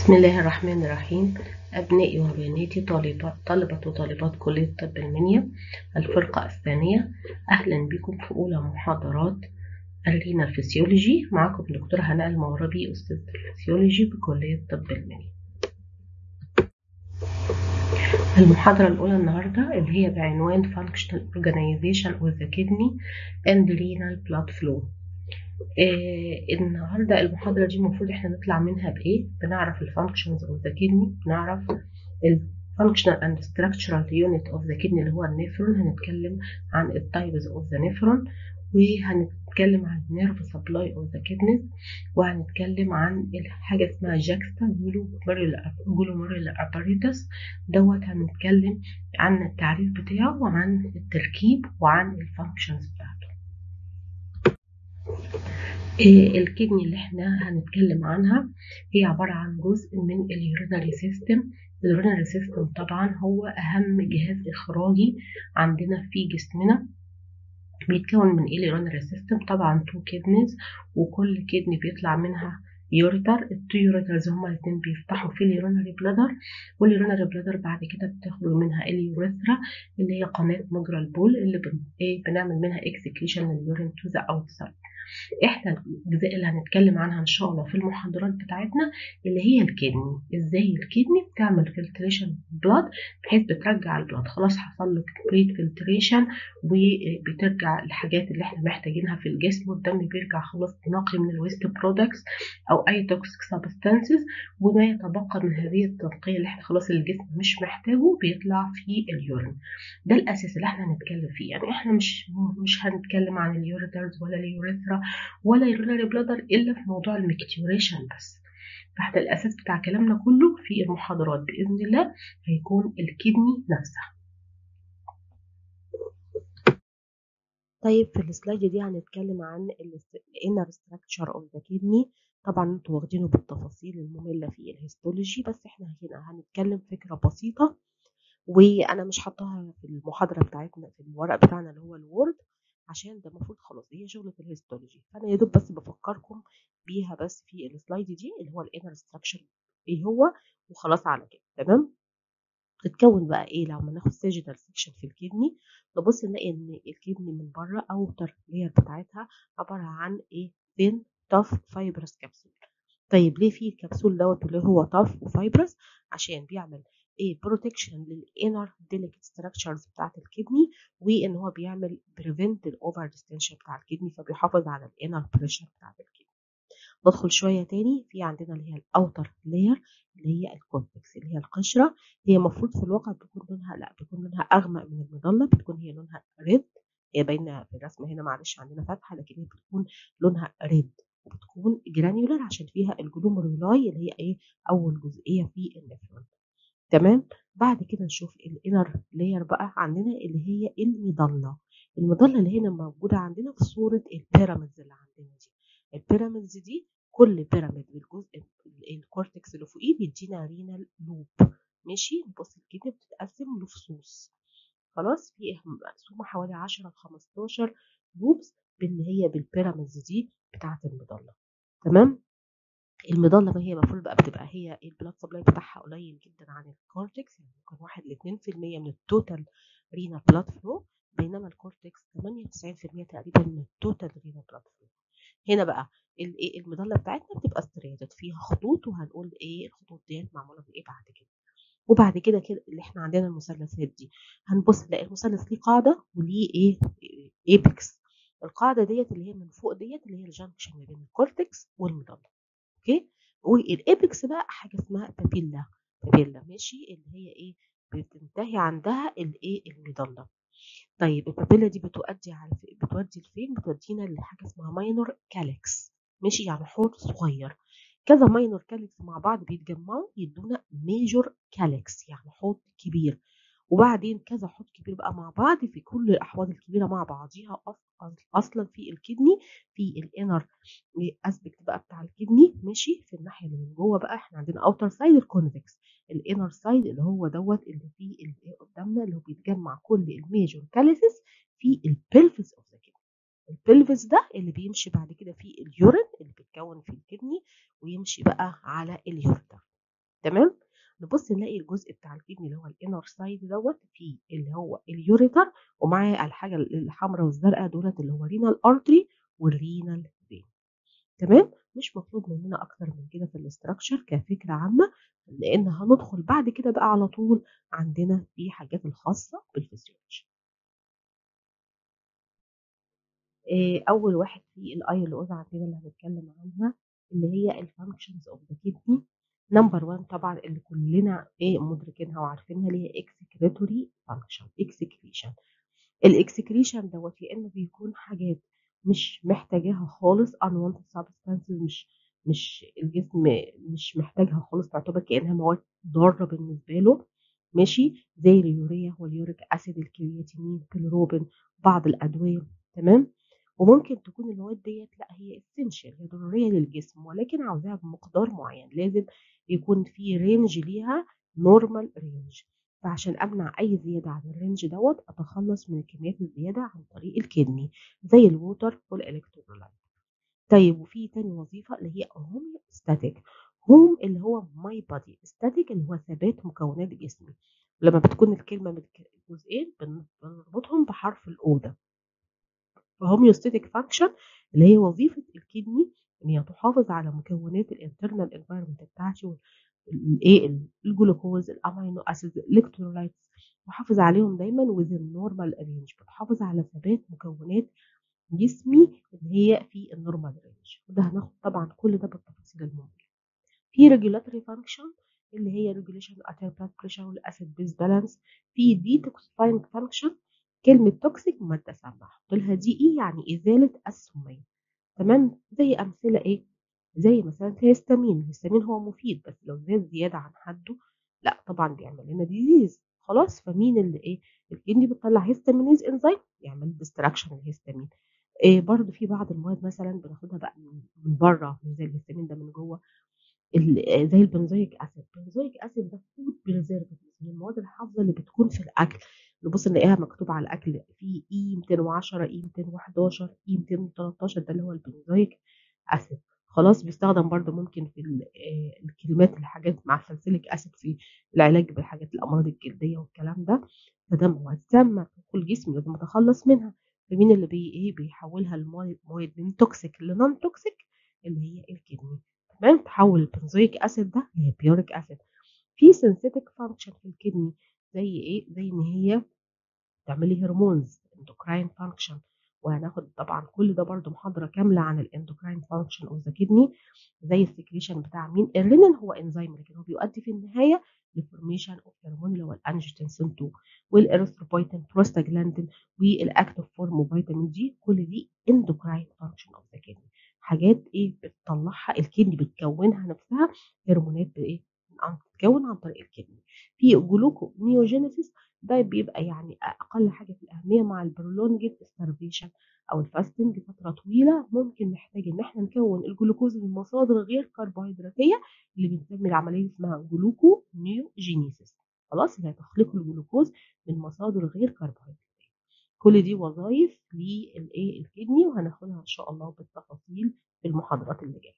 بسم الله الرحمن الرحيم أبنائي وبناتي طالبات طلبة وطالبات كلية طب المنيا الفرقة الثانية أهلا بكم في أولى محاضرات الرينا الفسيولوجي معكم دكتورة هناء المغربي أستاذة الفسيولوجي بكلية طب المنيا المحاضرة الأولى النهاردة اللي هي بعنوان Functional Organization of the Kidney and Renal Blood Flow آه النهاردة المحاضرة دي المفروض احنا نطلع منها بإيه؟ بنعرف ال functions of the kidney بنعرف ال functional and structural unit of the kidney اللي هو النفرون هنتكلم عن ال types of the nephron وهنتكلم عن nerve supply of the kidneys وهنتكلم عن حاجة اسمها juxta glomerular apparatus دوت هنتكلم عن التعريف بتاعه وعن التركيب وعن الفانكشنز بتاعته الكدني اللي احنا هنتكلم عنها هي عبارة عن جزء من اليورينري سيستم اليورينري سيستم طبعا هو أهم جهاز إخراجي عندنا في جسمنا بيتكون من ايه اليورينري سيستم طبعا تو كدنيز وكل كدني بيطلع منها يوريتر التو يوريترز هما الاثنين بيفتحوا في اليورينري بلادر واليورينري بلادر بعد كده بتخرج منها اليوريثرا اللي هي قناه مجرى البول اللي بن... ايه بنعمل منها اكسكريشن لليورين تو ذا اوتسايد احنا الاجزاء اللي هنتكلم عنها ان شاء الله في المحاضرات بتاعتنا اللي هي الكدني ازاي الكدني بتعمل فلتريشن بلاد بحيث بترجع البلاد خلاص حصل له كومبليت فلتريشن وبترجع الحاجات اللي احنا محتاجينها في الجسم والدم بيرجع خلاص نقي من الويست برودكتس او اي توكسيك سبستانسز وما يتبقى من هذه التنقيه اللي احنا خلاص الجسم مش محتاجه بيطلع في اليورين ده الاساس اللي احنا هنتكلم فيه يعني احنا مش مش هنتكلم عن اليوريترز ولا اليوريثرا ولا يورينري بلادر الا في موضوع الميكتوريشن بس فاحنا الاساس بتاع كلامنا كله في المحاضرات باذن الله هيكون الكدني نفسها طيب في السلايد دي هنتكلم عن الانر ستراكشر اوف ذا كدني طبعا انتوا واخدينه بالتفاصيل الممله في الهيستولوجي بس احنا هنا هنتكلم فكره بسيطه وانا مش حاطاها في المحاضره بتاعتنا في الورق بتاعنا اللي هو الوورد عشان ده المفروض خلاص هي شغلة الهيستولوجي فانا يا دوب بس بفكركم بيها بس في السلايد دي اللي هو الانر ستراكشر ايه هو وخلاص على كده تمام تتكون بقى ايه لو ما ناخد سيجنال سيكشن في الكدني نبص نلاقي ان الكدني من بره اوتر لير بتاعتها عباره عن ايه ثين تاف فايبرس كبسول طيب ليه في الكبسول دوت اللي هو تاف وفايبرس عشان بيعمل ايه بروتكشن للانر ديليكت ستراكشرز بتاعه الكدني وان هو بيعمل بريفنت الاوفر ديستنشن بتاع الكدني فبيحافظ على الانر بريشر بتاع الكدني ندخل شويه تاني في عندنا اللي هي الاوتر لاير اللي هي الكورتكس اللي هي القشره هي المفروض في الواقع بتكون لونها لا بتكون لونها اغمق من المظله بتكون هي لونها ريد هي باينه في الرسمه هنا معلش عندنا فتحه لكن هي بتكون لونها ريد وبتكون جرانيولار عشان فيها الجلوميرولاي اللي هي ايه اول جزئيه في النفرون تمام بعد كده نشوف الانر لاير بقى عندنا اللي هي المظله المظله اللي هنا موجوده عندنا في صوره البيراميدز اللي عندنا دي البيراميدز دي كل بيراميد بالجزء الكورتكس اللي فوقيه بيدينا رينال لوب ماشي نبص الكدني بتتقسم لفصوص خلاص في مقسومه حوالي 10 ل 15 لوبس اللي هي بالبيراميدز دي بتاعه المظله تمام المظله ما هي المفروض بقى بتبقى هي البلاد سبلاي بتاعها قليل جدا عن الكورتكس يعني ممكن 1 ل 2% من التوتال رينا بلاد فلو بينما الكورتكس 98% تقريبا من التوتال رينا بلاد فلو هنا بقى الايه المظله بتاعتنا بتبقى ستريتد فيها خطوط وهنقول ايه الخطوط ديت معموله بايه بعد كده وبعد كده كده اللي احنا عندنا المثلثات دي هنبص نلاقي المثلث ليه قاعده وليه ايه ايبكس القاعده ديت اللي هي من فوق ديت اللي هي الجنكشن ما بين الكورتكس والمظله اوكي والايبكس بقى حاجه اسمها بابيلا بابيلا ماشي اللي هي ايه بتنتهي عندها الايه المظله طيب البابيلا دي بتؤدي على بتودي لفين بتودينا لحاجه اسمها ماينور كالكس ماشي يعني حوض صغير كذا ماينور كالكس مع بعض بيتجمعوا يدونا ميجور كالكس يعني حوض كبير وبعدين كذا حوض كبير بقى مع بعض في كل الاحواض الكبيره مع بعضيها اصلا في الكدني في الانر اسبكت بقى بتاع الكدني ماشي في الناحيه اللي من جوه بقى احنا عندنا اوتر سايد الكونفكس الانر سايد اللي هو دوت اللي فيه اللي قدامنا اللي هو بيتجمع كل الميجور كاليسيس في البلفس اوف ذا كدني البلفس ده اللي بيمشي بعد كده في اليورين اللي بيتكون في الكدني ويمشي بقى على اليورتا تمام نبص نلاقي الجزء بتاع الكدني اللي هو الانر سايد دوت فيه اللي هو اليوريتر ومعاه الحاجه الحمراء والزرقاء دولت اللي هو رينال ارتري والرينال فين تمام مش مطلوب مننا اكتر من كده في الاستراكشر كفكره عامه لان هندخل بعد كده بقى على طول عندنا في حاجات الخاصه بالفسيولوجي إيه اول واحد في الاي اللي عندنا اللي هنتكلم عنها اللي هي الفانكشنز اوف ذا كدني نمبر 1 طبعا اللي كلنا ايه مدركينها وعارفينها اللي هي اكسكريتوري فانكشن اكسكريشن الاكسكريشن دوت يا اما بيكون حاجات مش محتاجاها خالص unwanted substances مش مش الجسم مش محتاجها خالص تعتبر كانها مواد ضاره بالنسبه له ماشي زي اليوريا واليوريك اسيد الكرياتينين الروبين بعض الادويه تمام وممكن تكون المواد ديت لا هي اسينشال هي ضروريه للجسم ولكن عاوزاها بمقدار معين لازم يكون في رينج ليها نورمال رينج فعشان امنع اي زياده عن الرينج دوت اتخلص من الكميات الزياده عن طريق الكدني زي الووتر والالكترولايت طيب وفي تاني وظيفه اللي هي هوميوستاتيك هوم اللي هو ماي بادي ستاتيك اللي هو ثبات مكونات جسمي لما بتكون الكلمه من جزئين بنربطهم بحرف الاو ده فهوميوستاتيك فانكشن اللي هي وظيفه الكدني ان هي تحافظ على مكونات الانترنال انفايرمنت بتاعتي الايه الجلوكوز الامينو اسيد الالكترولايتس بحافظ عليهم دايما within normal range بتحافظ على ثبات مكونات جسمي اللي هي في النورمال رينج وده هناخد طبعا كل ده بالتفاصيل الممكنه في regulatory function اللي هي regulation arterial blood pressure والاسيد بيز بالانس في detoxifying function كلمة توكسيك مادة سامة حط لها دي اي يعني إزالة السمية تمام زي أمثلة إيه زي مثلا الهستامين الهستامين هو مفيد بس لو زاد زيادة عن حده لا طبعا بيعمل لنا ديزيز خلاص فمين اللي ايه الكدني بتطلع هيستامينيز انزيم يعمل ديستراكشن الهستامين إيه برضو في بعض المواد مثلا بناخدها بقى من بره مش زي الهستامين ده من جوه زي البنزويك اسيد البنزويك اسيد ده فود بريزرفيتيف من المواد الحافظه اللي بتكون في الاكل نبص نلاقيها مكتوب على الاكل في اي 210 اي 211 اي 213 ده اللي هو البنزويك اسيد خلاص بيستخدم برضو ممكن في الكلمات الحاجات مع سلسلك اسيد في العلاج بالحاجات الامراض الجلديه والكلام ده فده مواد سامه تدخل الجسم لازم اتخلص منها فمين اللي بي ايه بيحولها لمواد من توكسيك لنون توكسيك اللي هي الكدني تمام تحول البنزويك اسيد ده لبيوريك اسيد في سينثيتك فانكشن في الكدني زي ايه زي ان هي تعملي هرمونز اندوكراين فانكشن وهناخد طبعا كل ده برضو محاضره كامله عن الاندوكراين فانكشن اوف ذا كدني زي السكريشن بتاع مين الرينين هو انزيم لكن هو بيؤدي في النهايه لفورميشن اوف هرمون اللي هو الانجيوتنسين 2 والاريثروبويتين بروستاجلاندين والاكتيف فورم وفيتامين دي كل دي اندوكراين فانكشن اوف ذا كدني حاجات ايه بتطلعها الكدني بتكونها نفسها هرمونات بايه بتتكون عن طريق الكدني في جلوكو نيوجينيسيس ده بيبقى يعني اقل حاجه في الاهميه مع البرولونجد ستارفيشن او الفاستنج فتره طويله ممكن نحتاج ان احنا نكون الجلوكوز من مصادر غير كربوهيدراتيه اللي بنسمي العمليه اسمها جلوكو نيوجينيسيس خلاص اللي هي تخليق الجلوكوز من مصادر غير كربوهيدراتيه كل دي وظائف للايه الكدني وهناخدها ان شاء الله بالتفاصيل في المحاضرات اللي جايه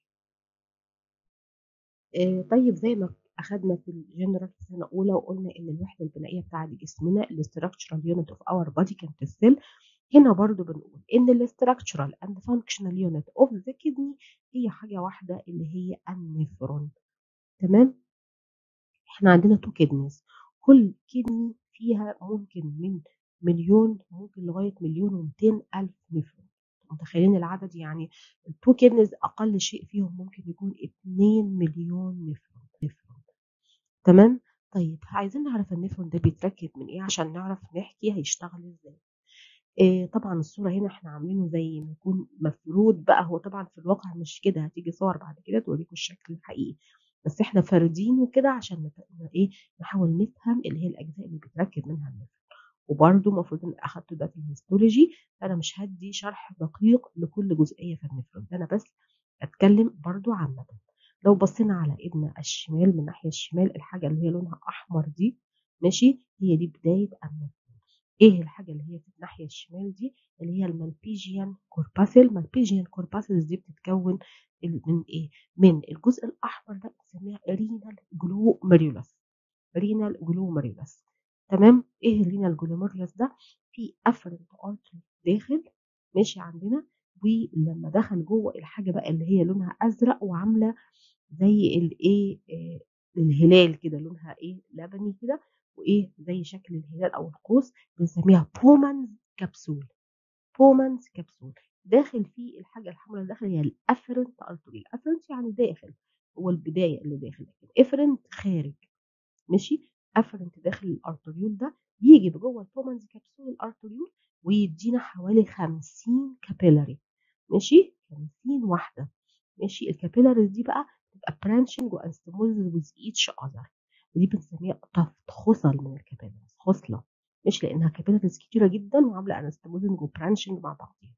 آه طيب زي ما اخدنا في الجنرال في سنه اولى وقلنا ان الوحده البنائيه بتاعه جسمنا الاستراكشرال يونت اوف اور بادي كانت السيل هنا برضو بنقول ان الاستراكشرال اند فانكشنال يونت اوف ذا كدني هي حاجه واحده اللي هي النفرون تمام احنا عندنا تو كدنيز كل كدني فيها ممكن من مليون ممكن لغايه مليون ومئتين الف نفرون متخيلين العدد يعني التو كدنيز اقل شيء فيهم ممكن يكون 2 مليون نفرون نفرون تمام طيب عايزين نعرف النفرون ده بيتركب من ايه عشان نعرف نحكي هيشتغل ازاي إيه طبعا الصوره هنا احنا عاملينه زي ما يكون مفرود بقى هو طبعا في الواقع مش كده هتيجي صور بعد كده توريكم الشكل الحقيقي بس احنا فاردينه كده عشان نت... ايه نحاول نفهم اللي هي الاجزاء اللي بيتركب منها النفرون وبرده المفروض ان اخدته ده في الهيستولوجي فانا مش هدي شرح دقيق لكل جزئيه في النفرون ده انا بس اتكلم برده عامه لو بصينا على ايدنا الشمال من الناحيه الشمال الحاجه اللي هي لونها احمر دي ماشي هي دي بدايه النفرون ايه الحاجه اللي هي في الناحيه الشمال دي اللي هي المالبيجيان كورباسل مالبيجيان كورباسل دي بتتكون من ايه من الجزء الاحمر ده بنسميها رينال جلوميريولاس رينال جلوميريولاس تمام ايه الرينال جلوميريولاس ده في افرنت ارتري داخل ماشي عندنا ولما دخل جوه الحاجه بقى اللي هي لونها ازرق وعامله زي الايه آه الهلال كده لونها ايه لبني كده وايه زي شكل الهلال او القوس بنسميها بومانز كبسول بومانز كبسول داخل فيه الحاجه الحمراء اللي داخل هي الافرنت ارتري الافرنت يعني داخل هو البدايه اللي داخل لكن افرنت خارج ماشي افرنت داخل الارتريول ده يجي بجوه البومانز كبسول الارتريول ويدينا حوالي 50 كابيلاري ماشي 50 واحده ماشي الكابيلاريز دي بقى تبقى برانشنج وانستموزز ويز ايتش اذر ودي بنسميها خصل من الكابيلاريز خصله مش لانها كابيلاريز كتيره جدا وعامله انستموزنج وبرانشنج مع بعضيها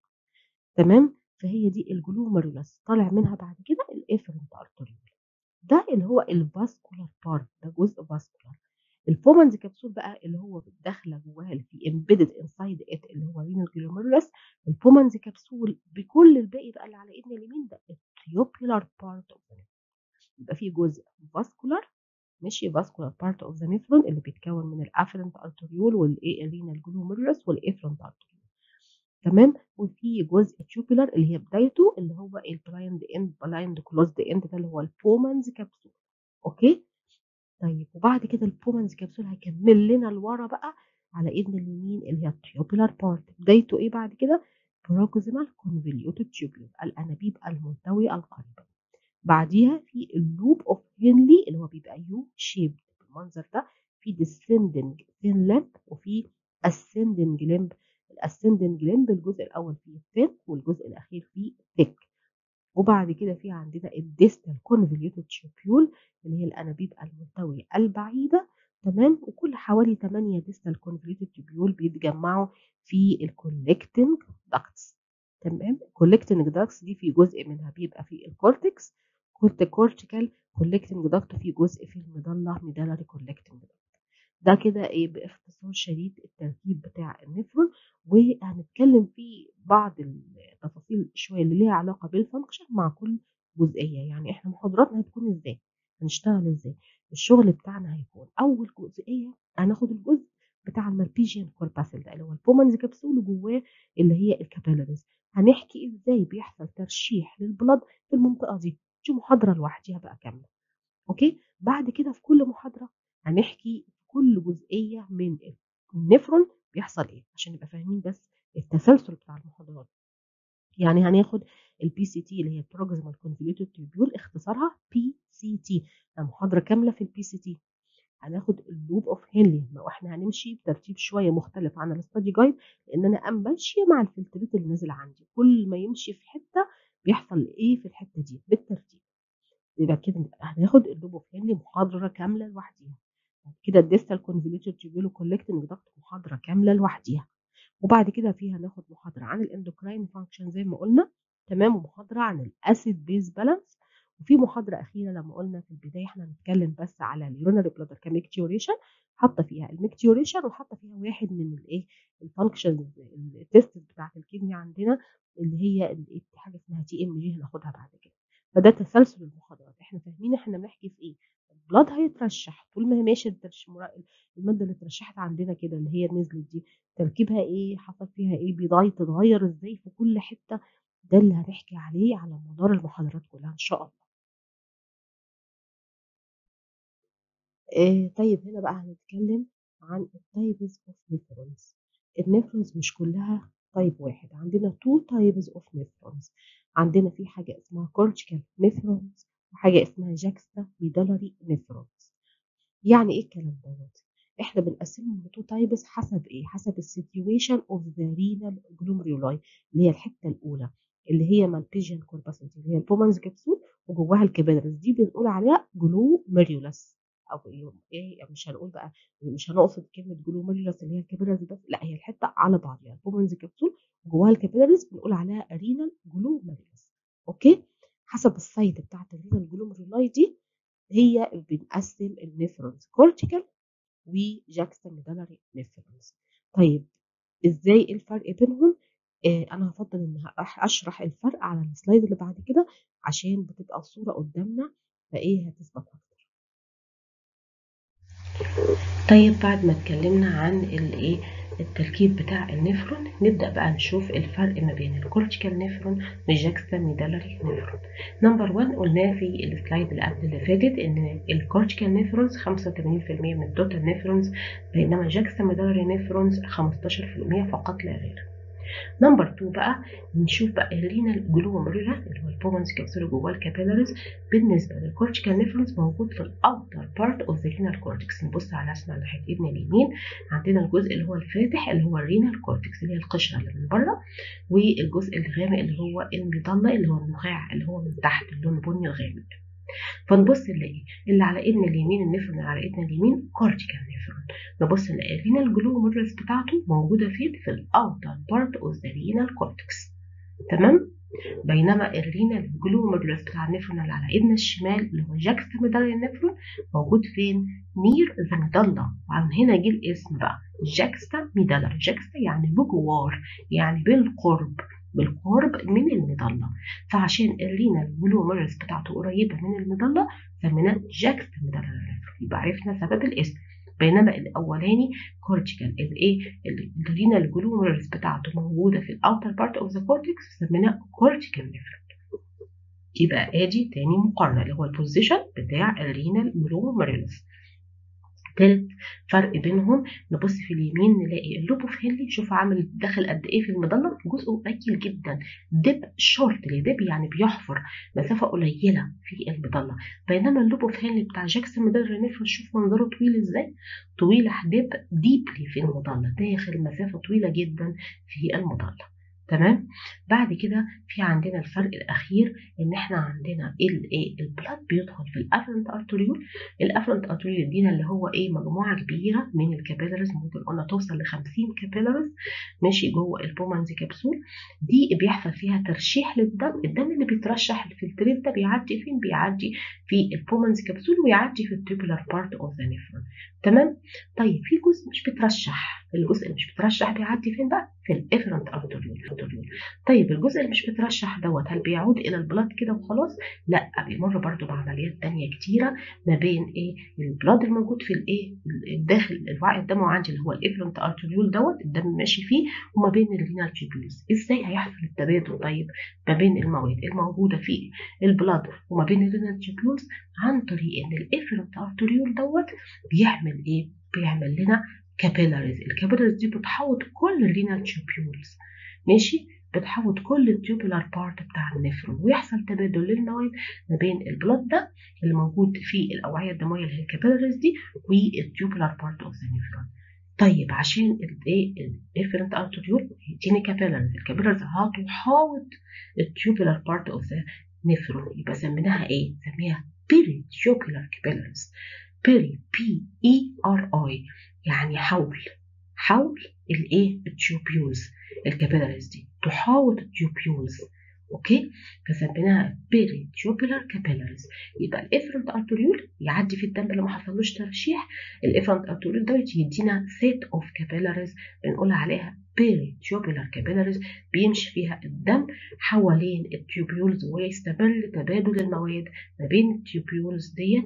تمام فهي دي الجلوميرولس طالع منها بعد كده الافرنت ارتريول ده اللي هو الفاسكولار بارت ده جزء فاسكولار البومنز كبسول بقى اللي هو داخله جواها اللي في امبيدد انسايد ات اللي هو رينال جلوميرولس البومنز كبسول بكل الباقي بقى اللي على ايدنا اليمين ده التريوبيولار بارت اوف يبقى في جزء فاسكولار ماشي فاسكولار بارت اوف ذا نيفرون اللي بيتكون من الافرنت ارتريول والايه الرينال جلوميرولس والافرنت ارتريول تمام وفي جزء تيوبولار اللي هي بدايته اللي هو البلايند اند بلايند كلوزد اند ده اللي هو البومنز كبسول اوكي طيب وبعد كده البومنز كبسول هيكمل لنا لورا بقى على ايدنا اليمين اللي هي التيوبولار بارت بدايته ايه بعد كده بروكسيمال كونفوليوتد تيوبولار الانابيب الملتويه القريبه بعديها في اللوب اوف هنلي اللي هو بيبقى يو شيب بالمنظر ده في descending thin limb وفي ascending limb الاسندنج لمب الجزء الاول فيه ثين والجزء الاخير فيه ثيك وبعد كده في عندنا الديستال كونفوليوتد تيوبيول اللي هي الانابيب الملتويه البعيده تمام وكل حوالي 8 ديستال كونفوليوتد تيوبيول بيتجمعوا في الكولكتنج داكتس تمام الكولكتنج داكتس دي في جزء منها بيبقى في الكورتكس كورت كورتيكال كولكتنج داكت في جزء في المضله ميدالري كولكتنج داكت ده كده ايه باختصار شديد التركيب بتاع النفرون وهنتكلم في بعض التفاصيل شويه اللي ليها علاقه بالفانكشن مع كل جزئيه يعني احنا محاضراتنا هتكون ازاي هنشتغل ازاي الشغل بتاعنا هيكون اول جزئيه هناخد الجزء بتاع المالبيجيان كورباسل ده اللي هو البومنز كبسول جواه اللي هي الكابيلاريز هنحكي ازاي بيحصل ترشيح للبلد في المنطقه دي دي محاضره لوحديها بقى كامله اوكي بعد كده في كل محاضره هنحكي كل جزئيه من النفرون بيحصل ايه عشان نبقى فاهمين بس التسلسل بتاع المحاضرات يعني هناخد البي سي تي اللي هي بروكسيمال كونفوليوتد تيوبيول اختصارها بي سي تي محاضره كامله في البي سي تي هناخد اللوب اوف هنلي واحنا هنمشي بترتيب شويه مختلف عن الاستادي جايد لان انا ام ماشيه مع الفلترات اللي نازله عندي كل ما يمشي في حته بيحصل ايه في الحته دي بالترتيب يبقى كده هناخد اللوب اوف هنلي محاضره كامله لوحديها كده الديستال كونفوليوتد تيوبيولو كولكتنج داكت محاضره كامله لوحديها وبعد كده فيها ناخد محاضره عن الاندوكراين فانكشن زي ما قلنا تمام ومحاضره عن الاسيد بيز بالانس وفي محاضره اخيره لما قلنا في البدايه احنا هنتكلم بس على اليورينري بلادر كميكتيوريشن حاطه فيها الميكتيوريشن وحاطه فيها واحد من الايه الفانكشنز التيست بتاعه الكيمياء عندنا اللي هي حاجه اسمها تي ام جي هناخدها بعد كده فده تسلسل المحاضرات احنا فاهمين احنا بنحكي في ايه البلاد هيترشح طول ما هي ماشيه الماده اللي اترشحت عندنا كده اللي هي نزلت دي تركيبها ايه حصل فيها ايه بيضاي تتغير ازاي في كل حته ده اللي هنحكي عليه على مدار المحاضرات كلها ان شاء الله آه طيب هنا بقى هنتكلم عن التايبز اوف نيفرونز النيفرونز مش كلها تايب واحد عندنا تو تايبز اوف نيفرونز عندنا في حاجه اسمها كورتيكال نيفرونز وحاجه اسمها جاكستا ميدالري نيفرونز يعني ايه الكلام دوت احنا بنقسمهم لتو تايبس حسب ايه حسب السيتويشن اوف ذا رينال جلوميرولاي اللي هي الحته الاولى اللي هي مالبيجيان كورباسنتي اللي هي البومانز كبسول وجواها الكبادرس دي بنقول عليها جلوميريولاس او ايه مش هنقول بقى مش هنقصد كلمه جلوميريولاس اللي هي الكبادرس بس لا هي الحته على بعضها البومانز كبسول وجواها الكبادرس بنقول عليها رينال جلوميريولاس اوكي حسب السايت بتاعت الرينال جلوميرولاي دي هي بنقسم النفرونز كورتيكال وجاكستا ميدالري نفرونز طيب ازاي الفرق بينهم آه انا هفضل ان اشرح الفرق على السلايد اللي بعد كده عشان بتبقى الصوره قدامنا فايه هتثبت اكتر طيب بعد ما اتكلمنا عن الايه التركيب بتاع النفرون نبدأ بقى نشوف الفرق ما بين الكورتيكال نفرون والجاكستا ميدالري نفرون نمبر 1 قلناه في السلايد اللي قبل اللي فاتت ان الكورتيكال نفرونز 85% من التوتال نفرونز بينما الجاكستا ميدالري نفرونز 15% فقط لا غير نمبر 2 بقى نشوف بقى الرينال جلوميريلا اللي هو البومنز كابسول جواه الكابيلاريز بالنسبه للكورتيكال نيفرونز موجود في الاوتر بارت اوف ذا رينال كورتكس نبص على رسمه على ناحيه ايدنا اليمين عندنا الجزء اللي هو الفاتح اللي هو الرينال كورتكس اللي هي القشره اللي من بره والجزء الغامق اللي هو المضله اللي هو النخاع اللي هو من تحت اللون البني الغامق فنبص نلاقي اللي على ايدنا اليمين النفرون اللي على ايدنا اليمين كورتيكال نفرون نبص نلاقي الرينال جلوميرولز بتاعته موجوده فين في الاوتر بارت اوف ذا رينال كورتكس تمام بينما الرينال جلوميرولز بتاع النفرون اللي على ايدنا الشمال اللي هو جاكستا ميداليا النفرون موجود فين نير ذا ميدالا وعن هنا جه الاسم بقى جاكستا ميدالا جاكستا يعني بجوار يعني بالقرب بالقرب من المظلة فعشان الرينال جلوميرولز بتاعته قريبة من المظلة سميناه جاكستا ميدالا يبقى عرفنا سبب الاسم بينما الاولاني كورتيكال الايه الرينال جلوميرولز بتاعته موجوده في الاوتر بارت اوف ذا كورتكس سميناه كورتيكال نيفرون يبقى ادي تاني مقارنه اللي هو البوزيشن بتاع الرينال جلوميرولز تالت فرق بينهم نبص في اليمين نلاقي اللوبوفيلي شوف عامل داخل قد ايه في المظله جزء قليل جدا دب شورت دب يعني بيحفر مسافه قليله في المظله بينما اللوبوفيلي بتاع جاكسون ميدل نفر شوف منظره طويل ازاي طويل دب ديبلي في المظله داخل مسافه طويله جدا في المظله تمام بعد كده في عندنا الفرق الاخير ان احنا عندنا الايه البلاد بيدخل في الافرنت ارتريول الافرنت ارتريول يدينا اللي هو ايه مجموعه كبيره من الكابيلاريز ممكن قلنا توصل ل 50 كابيلاريز ماشي جوه البومانز كبسول دي بيحصل فيها ترشيح للدم الدم اللي بيترشح الفلتريت ده بيعدي فين بيعدي في البومانز كبسول ويعدي في التوبولار بارت اوف ذا نيفرون تمام طيب في جزء مش بيترشح الجزء اللي مش بيترشح بيعدي فين بقى في الافرنت ارتريول طيب الجزء اللي مش بيترشح دوت هل بيعود الى البلاد كده وخلاص لا بيمر برضو بعمليات تانية كتيره ما بين ايه البلاد الموجود في الايه الداخل الوعي الدموي عندي اللي هو الافرنت ارتريول دوت الدم ماشي فيه وما بين الرينال تيوبولز ازاي هيحصل التبادل طيب ما بين المواد الموجوده في البلاد وما بين الرينال تيوبولز عن طريق ان الافرنت ارتريول دوت بيعمل ايه بيعمل لنا كابيلاريز الكابيلاريز دي بتحوط كل الرينال تيوبولز ماشي بتحوط كل التيوبولار بارت بتاع النفرون ويحصل تبادل للمواد ما بين البلاد ده اللي موجود في الاوعيه الدمويه اللي هي الكابيلاريز دي والتيوبولار بارت اوف ذا نفرون طيب عشان الايه الافرنت ارتريول يديني كابيلاريز الكابيلاريز هتحاوط التيوبولار بارت اوف ذا نفرون يبقى سميناها ايه؟ سميها بيري تيوبولار كابيلاريز بيري بي اي ار اي يعني حول حول الايه التيوبيولز الكابيلاريز دي تحاوط التيوبيولز اوكي فسميناها بيري تيوبولار كابيلاريز يبقى الافرنت ارتريول يعدي في الدم اللي ما حصلوش ترشيح الافرنت ارتريول دوت يدينا سيت اوف كابيلاريز بنقول عليها بيري تيوبولار كابيلاريز بيمشي فيها الدم حوالين التيوبيولز ويستمر تبادل المواد ما بين التيوبيولز ديت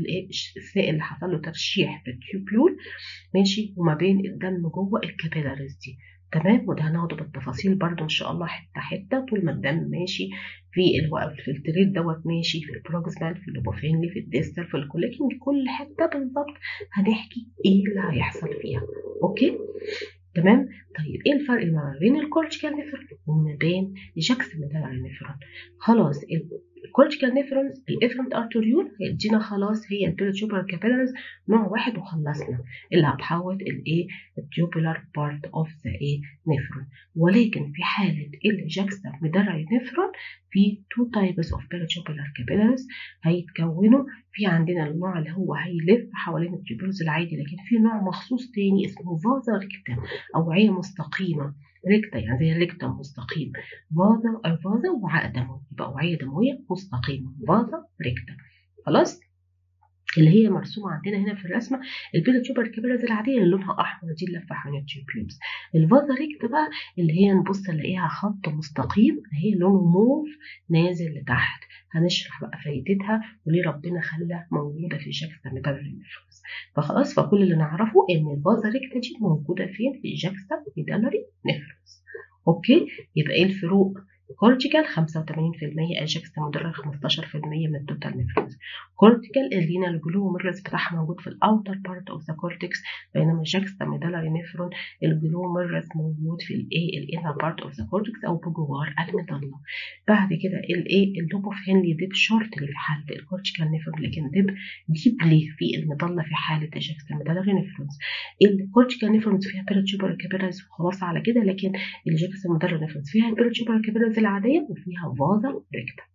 السائل اللي حصل له ترشيح في التيوبيول ماشي وما بين الدم جوه الكابيلاريز دي تمام وده هناخده بالتفاصيل برضو ان شاء الله حته حته طول ما الدم ماشي في اللي هو الفلتريت دوت ماشي في البروكسمان في اللوبوفينلي في الديستال في الكوليكنج كل حته بالظبط هنحكي ايه اللي هيحصل فيها اوكي تمام طيب ايه الفرق ما بين الكورتيكال نيفرون وما بين الجاكسون نيفرون خلاص الكورتيكال نيفرونز الافرنت ارتوريول هيدينا خلاص هي البيلوتيوبولار كابيلاريز نوع واحد وخلصنا اللي هتحوط الايه التيوبولار بارت اوف ذا ايه نيفرون ولكن في حاله الجاكستا ميدالري نيفرون في تو تايبس اوف بيلوتيوبولار كابيلاريز هيتكونوا في عندنا النوع اللي هو هيلف حوالين التيوبولز العادي لكن في نوع مخصوص تاني اسمه فازا ريكتا اوعيه مستقيمه ريكتا يعني زي الريكتا مستقيم فازا أو فازا وعاء دموي يبقى أوعية دموية مستقيمة فازا ريكتا خلاص اللي هي مرسومه عندنا هنا في الرسمه البيتا تيوبر كابيلارز العاديه اللي لونها احمر دي اللفه حوالين التيوبيولز الفازا ريكتا بقى اللي هي نبص نلاقيها خط مستقيم هي لونه موف نازل لتحت هنشرح بقى فايدتها وليه ربنا خلى موجوده في جاكستا ميدالري نيفرونز فخلاص فكل اللي نعرفه ان الفازا ريكتا دي موجوده فين في جاكستا ميدالري نيفرونز اوكي يبقى ايه الفروق كورتيكال 85% اجاكس مدرج 15% من التوتال نيفرونز كورتيكال الرينال جلوميرولس بتاعها موجود في الاوتر بارت اوف ذا كورتكس بينما جاكستا ميدالاري نيفرون الجلوميرولس موجود في الايه الانر بارت اوف ذا كورتكس او بجوار الميدالا بعد كده الايه اللوب اوف هنلي ديب شورتلي في حاله الكورتيكال نيفرون لكن ديب ديبلي في الميدالا في حاله جاكستا ميدالاري نيفرونز الكورتيكال نيفرونز فيها بيرتشوبر كابيلاريز وخلاص على كده لكن الجاكستا ميدالاري نيفرونز فيها بيرتشوبر كابيلاريز العادية وفيها فازا ريكتا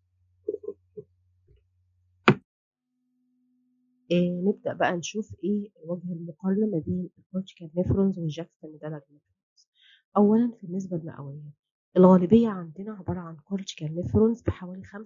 إيه نبدأ بقى نشوف ايه وجه المقارنة ما بين الكورتيكال نيفرونز والجاكستا ميدالاري نيفرونز أولا في النسبة المئوية الغالبية عندنا عبارة عن كورتيكال نيفرونز بحوالي 85%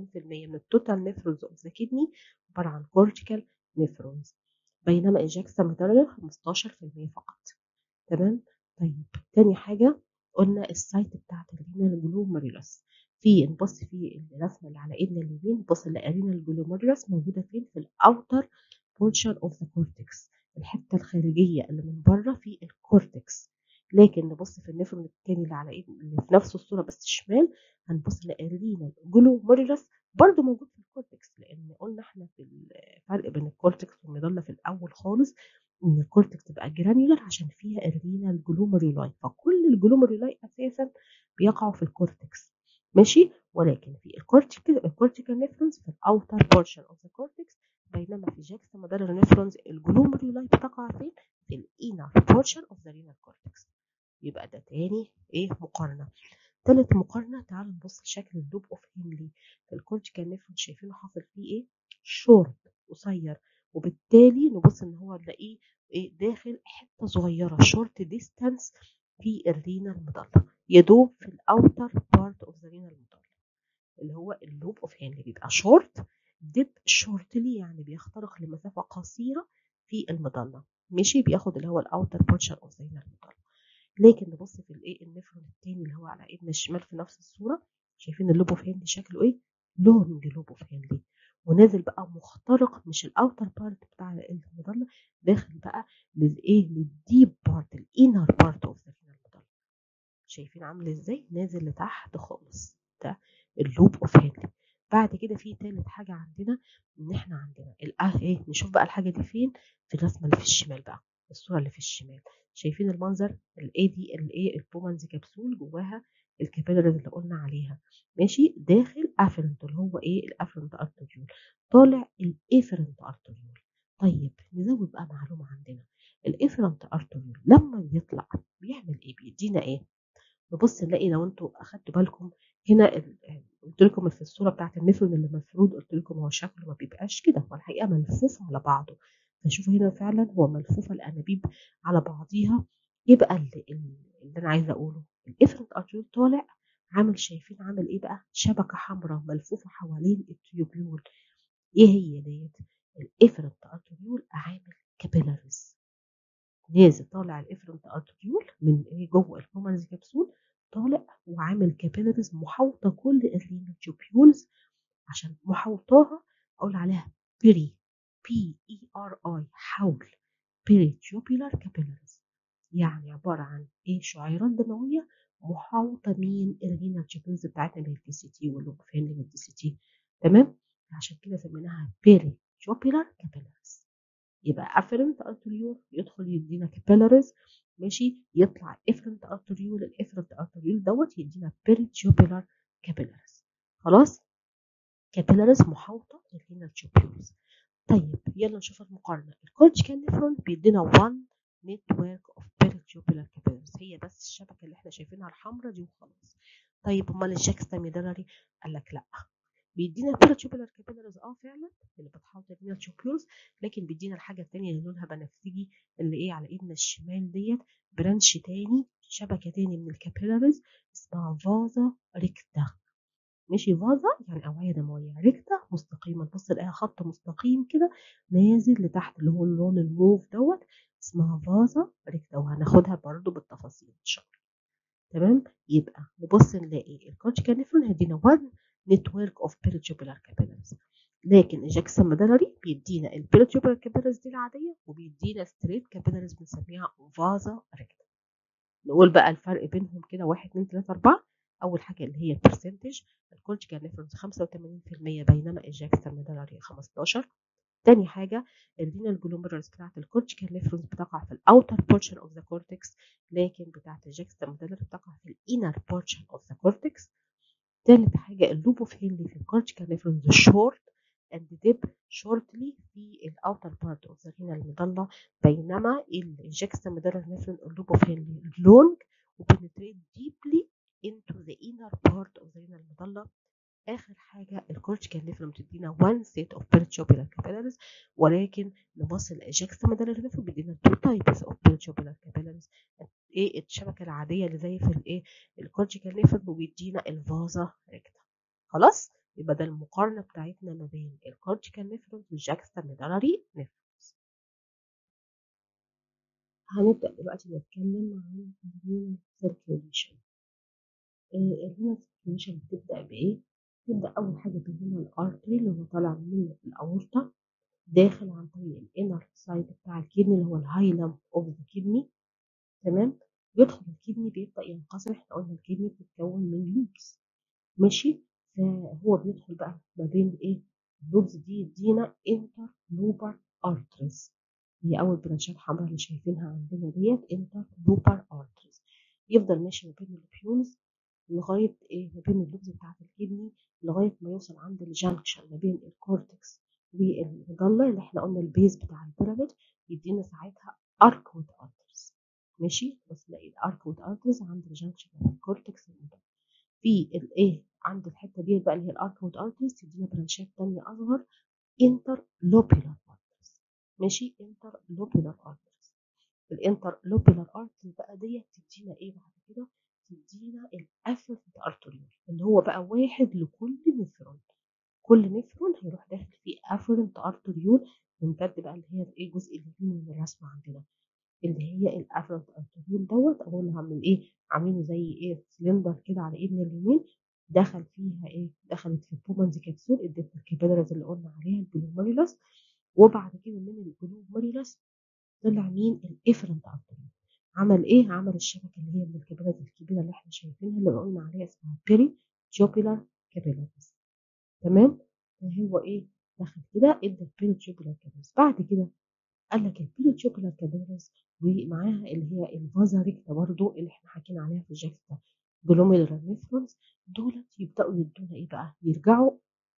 من التوتال نيفرونز اوف ذا كيدني عبارة عن كورتيكال نيفرونز بينما الجاكستا ميدالاري 15% فقط تمام طيب تاني حاجة قلنا السايت بتاعت الرينال جلوميرولس في نبص في الرسمه اللي على ايدنا اليمين نبص نلاقي الرينال جلوميرولس موجوده فين في الاوتر بورشن اوف ذا كورتكس الحته الخارجيه اللي من بره في الكورتكس لكن نبص في النفرون التاني اللي على ايد اللي في نفس الصوره بس شمال هنبص نلاقي الرينال جلوميرولس برضه موجود في الكورتكس لان قلنا احنا في الفرق بين الكورتكس والمظله في الاول خالص ان الكورتكس تبقى جرانيولار عشان فيها الرينال جلوميرولاي فكل الجلوميرولاي اساسا بيقعوا في الكورتكس ماشي ولكن في الكورتيكال الكورتيكال نيفرونز في الاوتر بورشن اوف ذا كورتكس بينما في جاكستا مدار نيفرونز الجلوميرولاي بتقع فين في الانر بورشن اوف ذا رينال كورتكس يبقى ده تاني ايه مقارنه تالت مقارنه تعالوا نبص لشكل اللوب اوف هنلي في الكورتيكال نيفرون شايفينه حاصل فيه ايه شورت قصير وبالتالي نبص ان هو نلاقيه ايه داخل حته صغيره شورت ديستانس في الرينال مضله يدوب في الاوتر بارت اوف ذا رينال مضله اللي هو اللوب اوف هنلي بيبقى شورت ديب شورتلي يعني بيخترق لمسافه قصيره في المضله ماشي بياخد اللي هو الاوتر بورشن اوف ذا رينال مضله لكن نبص في الايه النفرون التاني اللي هو على ايدنا الشمال في نفس الصوره شايفين اللوب اوف هنلي شكله ايه لونج لوب اوف هنلي ونازل بقى مخترق مش الاوتر بارت بتاع المضله داخل بقى للايه للديب بارت الانر بارت اوف ذا المضله شايفين عامل ازاي نازل لتحت خالص ده اللوب اوف هنلي بعد كده في تالت حاجه عندنا ان احنا عندنا الاه ايه نشوف بقى الحاجه دي فين في الرسمه اللي في الشمال بقى الصوره اللي في الشمال شايفين المنظر الاي دي الايه البومانز كبسول جواها الكابيلاريز اللي قلنا عليها ماشي داخل افرنت اللي هو ايه الافرنت ارتريول طالع الافرنت ارتريول طيب نزود بقى معلومه عندنا الافرنت ارتريول لما بيطلع بيعمل ايه بيدينا ايه نبص نلاقي لو انتوا اخدتوا بالكم هنا قلت لكم في الصوره بتاعت النفرون اللي المفروض قلت لكم هو شكله ما بيبقاش كده هو الحقيقه ملفوف على بعضه فشوفوا هنا فعلا هو ملفوفه الانابيب على بعضيها يبقى اللي, اللي انا عايزه اقوله الافرنت ارتريول طالع عامل شايفين عامل ايه بقى شبكه حمراء ملفوفه حوالين التيوبيول ايه هي ديت الافرنت ارتريول عامل كابيلاريز نازل طالع الافرنت ارتريول من ايه جوه البومانز كبسول طالع وعامل كابيلاريز محاوطه كل الرينال تيوبيولز عشان محاوطاها اقول عليها بيري بي اي ار اي حول بيري تيوبيولار كابيلاريز يعني عباره عن ايه شعيرات دمويه محاوطه مين الرينال تيوبيولز بتاعتنا اللي هي الدي سي تي واللوبوفين والدي سي تي تمام عشان كده سميناها بيري تيوبيولار كابيلاريز يبقى افرنت ارتريول يدخل يدينا كابيلاريز ماشي يطلع افرنت ارتريول الافرنت ارتريول دوت يدينا بيريتيوبيلار كابيلاريز خلاص كابيلاريز محاوطه الرينال تيوبيولز طيب يلا نشوف المقارنه الكورتيكال نيفرون بيدينا 1 نتورك اوف بيريتيوبيلار كابيلاريز هي بس الشبكه اللي احنا شايفينها الحمراء دي وخلاص طيب امال الجاكستا ميدالري قال لك لا بيدينا بيرتيوبيلار كابيلاريز اه فعلا اللي بتحاوط الرينال تيوبيولز لكن بيدينا الحاجه الثانيه اللي لونها بنفسجي اللي ايه على ايدنا الشمال ديت برانش تاني شبكه تاني من الكابيلاريز اسمها فازا ريكتا ماشي فازا يعني اوعيه دمويه ريكتا مستقيمه تبص تلاقيها خط مستقيم كده نازل لتحت اللي هو اللون الموف دوت اسمها فازا ريكتا وهناخدها برضو بالتفاصيل ان شاء الله تمام يبقى نبص نلاقي الكورتيكال نيفرون هيدينا 1 نتورك اوف بيريتوبولار كابيلاريز لكن الجاكسون ميدالري بيدينا البيريتوبولار كابيلاريز دي العاديه وبيدينا ستريت كابيلاريز بنسميها فازا ريكتا نقول بقى الفرق بينهم كده 1 2 3 4 اول حاجه اللي هي البرسنتج الكورتيكال نيفرونز 85% بينما الجاكسون ميدالري 15 تاني حاجة الرينال جلوميرولز بتاعت الكورتيكال نيفرونز بتقع في الاوتر بورشن اوف ذا كورتكس لكن بتاعت الجاكسون ميدالري بتقع في الانر بورشن اوف ذا كورتكس تالت حاجة اللوب اوف هينلي في الكورتيكال نيفرونز شورت and dip shortly في الاوتر بارت اوف ذا رينال ميدالا بينما الجاكسون ميدالر نيفرون اللوب اوف هينلي لونج وبنتريت deeply into the inner part of the renal medulla اخر حاجه الكورتيكال نيفرون بتدينا one set of peritubular capillaries ولكن نبص الاجاكستا ميدالر نيفرون بيدينا two types of peritubular capillaries ايه الشبكه العاديه اللي زي في الايه الكورتيكال نيفرون وبيدينا الفازا ريكتا خلاص يبقى ده المقارنه بتاعتنا ما بين الكورتيكال نيفرون والجاكستا ميدالري نيفرونز هنبدا دلوقتي نتكلم عن الرينال سيركيوليشن الرينال سيركيوليشن بتبدا بايه تبدا اول حاجه بالرينال الارتري اللي هو طالع من الاورطه داخل عن طريق الانر سايد بتاع الكدني اللي هو الهايلم اوف ذا كدني تمام يدخل الكدني بيبدا ينقسم احنا قلنا الكدني بتتكون من لوبس ماشي فهو بيدخل بقى ما بين ايه اللوبس دي يدينا انتر لوبر ارتريز هي اول برانشات حمراء اللي شايفينها عندنا ديت انتر لوبر ارتريز يفضل ماشي ما بين اللوبيولز لغايه ايه ما بين اللوبز بتاعت الكدني لغايه ما يوصل عند الجانكشن ما بين الكورتكس والمجله اللي احنا قلنا البيز بتاع البيراميد يدينا ساعتها اركود ارترز ماشي بس نلاقي الاركود ارترز عند الجانكشن بين الكورتكس والمجله في الايه عند الحته دي بقى اللي هي الاركود ارترز تدينا برانشات تانية اصغر انتر لوبيلار ارترز ماشي انتر لوبيلار ارترز الانتر لوبيلار ارترز بقى ديت تدينا ايه بعد كده تدينا الافرنت ارتريول اللي هو بقى واحد لكل نفرون كل نفرون هيروح داخل فيه افرنت ارتريول ممتد بقى اللي هي ايه الجزء اليمين من الرسمه عندنا اللي هي الافرنت ارتريول دوت اقول هعمل ايه عاملينه زي ايه سلندر كده على ايدنا اليمين دخل فيها ايه دخلت في البومنز كبسول ادت الكابيلاريز اللي قلنا عليها الجلوميريلاس وبعد كده من الجلوميريلاس طلع مين الافرنت ارتريول عمل ايه عمل الشبكه اللي هي من الكابيلاريز الكبيره اللي احنا شايفينها اللي قلنا عليها اسمها بيري جوبيلار كابيلاريز تمام فهو ايه دخل كده ادى البيري جوبيلار كابيلاريز بعد كده قال لك البيري جوبيلار كابيلاريز ومعاها اللي هي الفازا ريكتا برضو اللي احنا حكينا عليها في الجاكتا جلوميرولار نيفرونز دولت يبداوا يدونا ايه بقى يرجعوا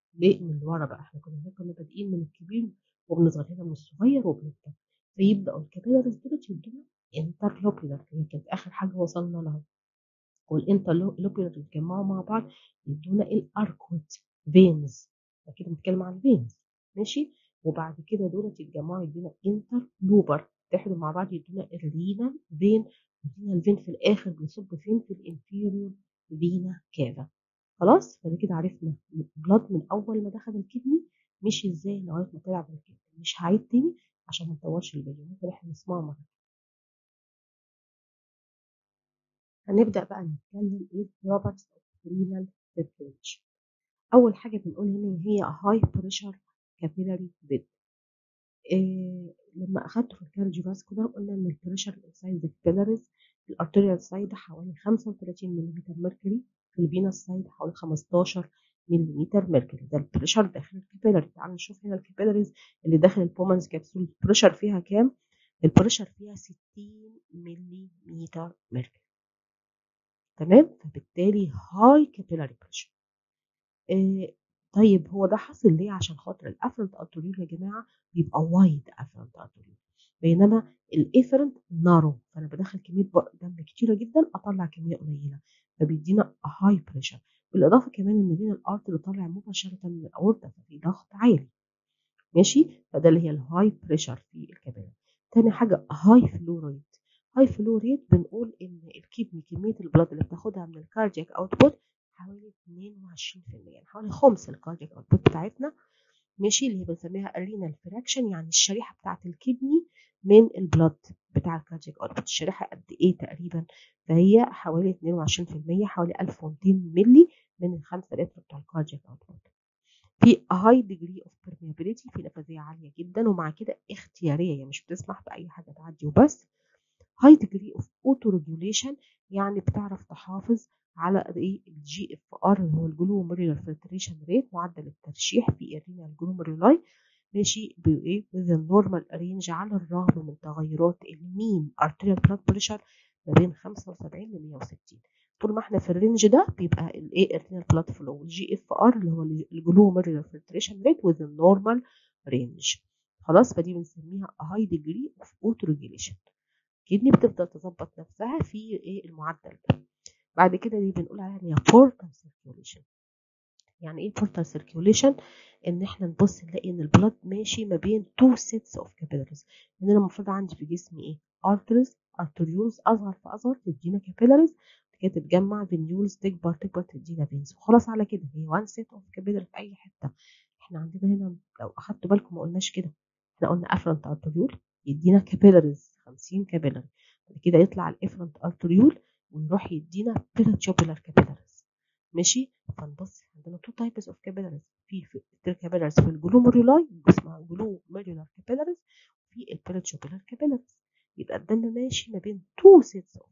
من ورا بقى احنا كنا كنا بادئين من الكبير وبنصغر هنا من الصغير وبنبدا فيبداوا الكابيلاريز دولت يدونا انترلوبيلر هي كانت اخر حاجه وصلنا لها والانترلوبيلر يتجمعوا مع بعض يدونا الاركوت فينز كده بنتكلم عن فينز ماشي وبعد كده دولت يتجمعوا يدونا انترلوبر يتحدوا مع بعض يدونا الرينال فين يدونا الفين في الاخر بيصب فين في الانفيريور فينا كافا خلاص فده كده عرفنا بلاد من اول ما دخل الكدني مشي ازاي لغايه ما طلع من الكدني مش هعيد تاني عشان ما نطولش الفيديو ممكن احنا نسمعه مره هنبدأ بقى نتكلم ايه properties of renal circulation أول حاجة بنقول هنا هي high pressure capillary bed إيه لما أخدته في الكارديوفاسكولار قلنا إن البريشر inside the capillaries في الارتيريال سايد حوالي 35 ملم ميركوري في الفينس سايد حوالي 15 ملم ميركوري ده البريشر داخل الكابيلاري تعالوا نشوف هنا الكابيلاريز اللي داخل البومنز كبسول البريشر فيها كام البريشر فيها 60 ملم ميركوري تمام فبالتالي هاي كابيلاري بريشر آه طيب هو ده حاصل ليه عشان خاطر الافرنت ارتريول يا جماعه بيبقى وايد افرنت ارتريول بينما الافرنت نارو فانا بدخل كميه دم كتيره جدا اطلع كميه قليله فبيدينا هاي بريشر بالاضافه كمان ان بين الارت اللي طالع مباشره من الاورطه ففي ضغط عالي ماشي فده اللي هي الهاي بريشر في الكباري تاني حاجه هاي فلورايد هاي فلو ريت بنقول ان الكدني كميه البلاد اللي بتاخدها من الكاردياك اوتبوت حوالي 22% يعني حوالي خمس الكاردياك اوتبوت بتاعتنا ماشي اللي هي بنسميها الرينال فراكشن يعني الشريحه بتاعه الكدني من البلد بتاع الكاردياك اوتبوت الشريحه قد ايه تقريبا فهي حوالي 22% حوالي 1200 ملي من ال 5 لتر بتوع الكاردياك اوتبوت في هاي ديجري اوف permeability في نفاذيه عاليه جدا ومع كده اختياريه يعني مش بتسمح باي حاجه تعدي وبس هاي ديجري اوف اوتو ريجوليشن يعني بتعرف تحافظ على ايه الجي اف ار اللي هو الجلوميرولار فلتريشن ريت معدل الترشيح في الرينال جلوميرولاي ماشي بايه with النورمال رينج على الرغم من تغيرات المين ارتيريال بلاد بريشر ما بين 75 ل 160 طول ما احنا في الرينج ده بيبقى الايه الرينال بلاد فلو والجي اف ار اللي هو الجلوميرولار فلتريشن ريت with النورمال رينج خلاص فدي بنسميها هاي ديجري اوف اوتو ريجوليشن الكدني بتفضل تظبط نفسها في ايه المعدل ده بعد كده دي بنقول عليها ان هي بورتال سيركيوليشن يعني ايه بورتال سيركيوليشن ان احنا نبص نلاقي ان البلاد ماشي ما بين تو سيتس اوف كابيلاريز ان انا المفروض عندي في جسمي ايه ارتريز ارتريولز اصغر فاصغر تدينا كابيلاريز كده تتجمع فينيولز تكبر تكبر تدينا فينز وخلاص على كده هي وان سيت اوف كابيلاري في اي حته احنا عندنا هنا لو اخدتوا بالكم ما قلناش كده احنا قلنا افرنت ارتريول يدينا كابيلاريز 50 كابيلاري بعد كده يطلع الافرنت ارتريول ويروح يدينا بيرتشوبولار كابيلاريز ماشي فنبص عندنا تو تايبس اوف كابيلاريز في في كابيلاريز في الجلوميرولاي اسمها جلوميرولار كابيلاريز وفي البيرتشوبولار كابيلاريز يبقى الدم ماشي ما بين تو سيتس اوف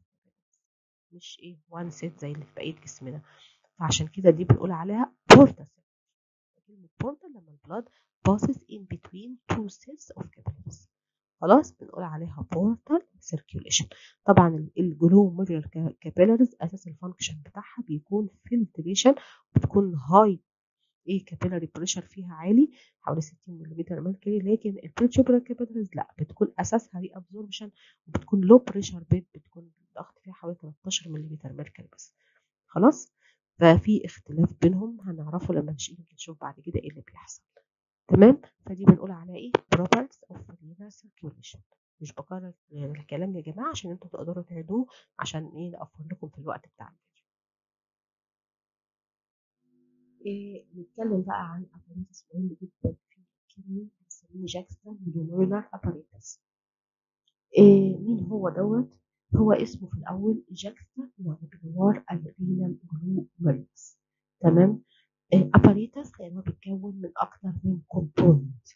مش ايه وان سيت زي اللي في بقيه جسمنا فعشان كده دي بنقول عليها بورتا كلمه بورتا لما البلاد passes in between two sets of capillaries خلاص بنقول عليها بورتال سيركيوليشن طبعا الجلوميرولار كابيلاريز اساس الفانكشن بتاعها بيكون فلتريشن بتكون هاي ايه كابيلاري بريشر فيها عالي حوالي 60 ملم ميركوري لكن البريتشوبولار كابيلاريز لا بتكون اساسها ري ابزوربشن وبتكون لو بريشر بيد بتكون الضغط فيها حوالي 13 ملم ميركوري بس خلاص ففي اختلاف بينهم هنعرفه لما نشوف بعد كده ايه اللي بيحصل تمام فدي بنقول عليها ايه properties of renal circulation مش بكرر الكلام يا جماعه عشان انتوا تقدروا تعيدوه عشان ايه نوفر لكم في الوقت بتاع الفيديو إيه نتكلم بقى عن اباريتس مهم جدا في الكدني بنسميه جاكستا جلوميرولار اباريتس إيه مين هو دوت هو اسمه في الاول جاكستا يعني بجوار الرينال جلوميرولس تمام اباريتس لانه بيتكون من اكتر من كومبوننت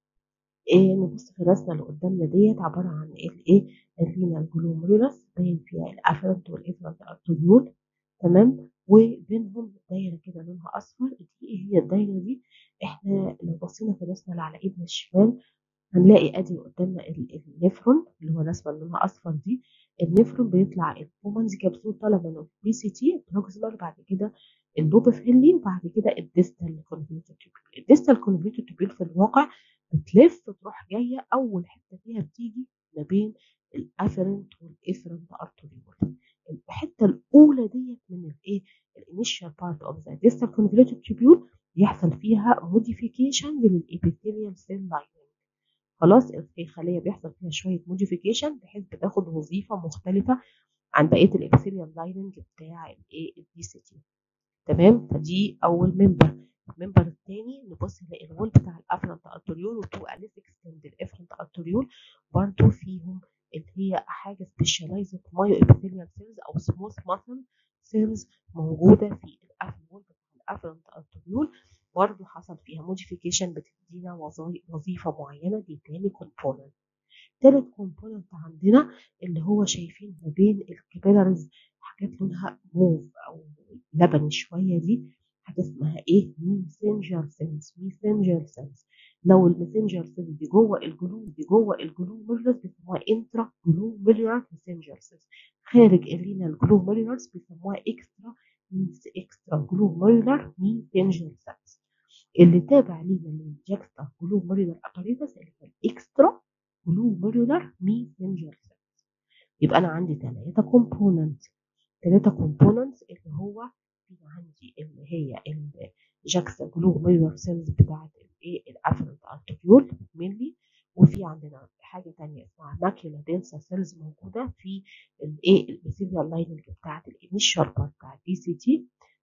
إيه نبص في الرسمه اللي قدامنا ديت عباره عن الايه الرينال جلوميرولس باين فيها الافرنت والافرنت ارتريول تمام وبينهم دايره كده لونها اصفر دي ايه هي الدايره دي احنا لو بصينا في الرسمه اللي على ايدنا الشمال هنلاقي ادي قدامنا النفرون اللي هو الرسمه اللي لونها اصفر دي النفرون بيطلع البومنز كبسول طالع من البي سي تي بروكسيمال بعد كده اللوب فيلي وبعد كده الديستال كونفيوتر تيوبيول الديستال كونفيوتر تيوبيول في الواقع بتلف تروح جايه اول حته فيها بتيجي ما بين الافرنت والافرنت ارتريول الحته الاولى ديت من الايه الانيشال بارت اوف ذا ديستال كونفيوتر تيوبيول بيحصل فيها موديفيكيشن للابيثيليال سيل لايننج خلاص الخليه بيحصل فيها شويه موديفيكيشن بحيث بتاخد وظيفه مختلفه عن بقيه الابيثيليال لايننج بتاع الايه الدي سي تي تمام فدي اول ممبر الممبر الثاني نبص نلاقي الوول بتاع الافرنت ارتريول وتو اليس اكستند الافرنت ارتريول برضو فيهم اللي هي حاجه سبيشاليزد مايو ابيثيليال سيلز او سموث ماسل سيلز موجوده في الوول بتاع الافرنت ارتريول برضو حصل فيها موديفيكيشن بتدينا وظيفه معينه دي تاني كومبوننت تالت كومبوننت عندنا اللي هو شايفين ما بين الكابيلاريز حاجات لونها موف او لبني شويه دي حاجه اسمها ايه ميسنجر سيلز ميسنجر سيلز لو الميسنجر سيلز دي جوه الجلو دي جوه الجلو ميرلرز بيسموها انترا جلو ميرلر ميسنجر سيلز خارج الرينال جلو ميرلرز بيسموها اكسترا مينز اكسترا جلو ميرلر ميسنجر سيلز اللي تابع لينا للجاكستا جلو ميرلر اباريتس اللي هو الاكسترا جلو ميرلر ميسنجر سيلز يبقى انا عندي ثلاثه كومبوننت ثلاثه كومبوننتس اللي هو في عندي اللي هي الجاكسا جلو ميرور سيلز بتاعت الايه الافرنت ارتريول مينلي وفي عندنا حاجه تانية اسمها ماكيولا دنسا سيلز موجوده في الايه الابيثيليال لايننج بتاعت الانيشال بارت بتاع الدي سي تي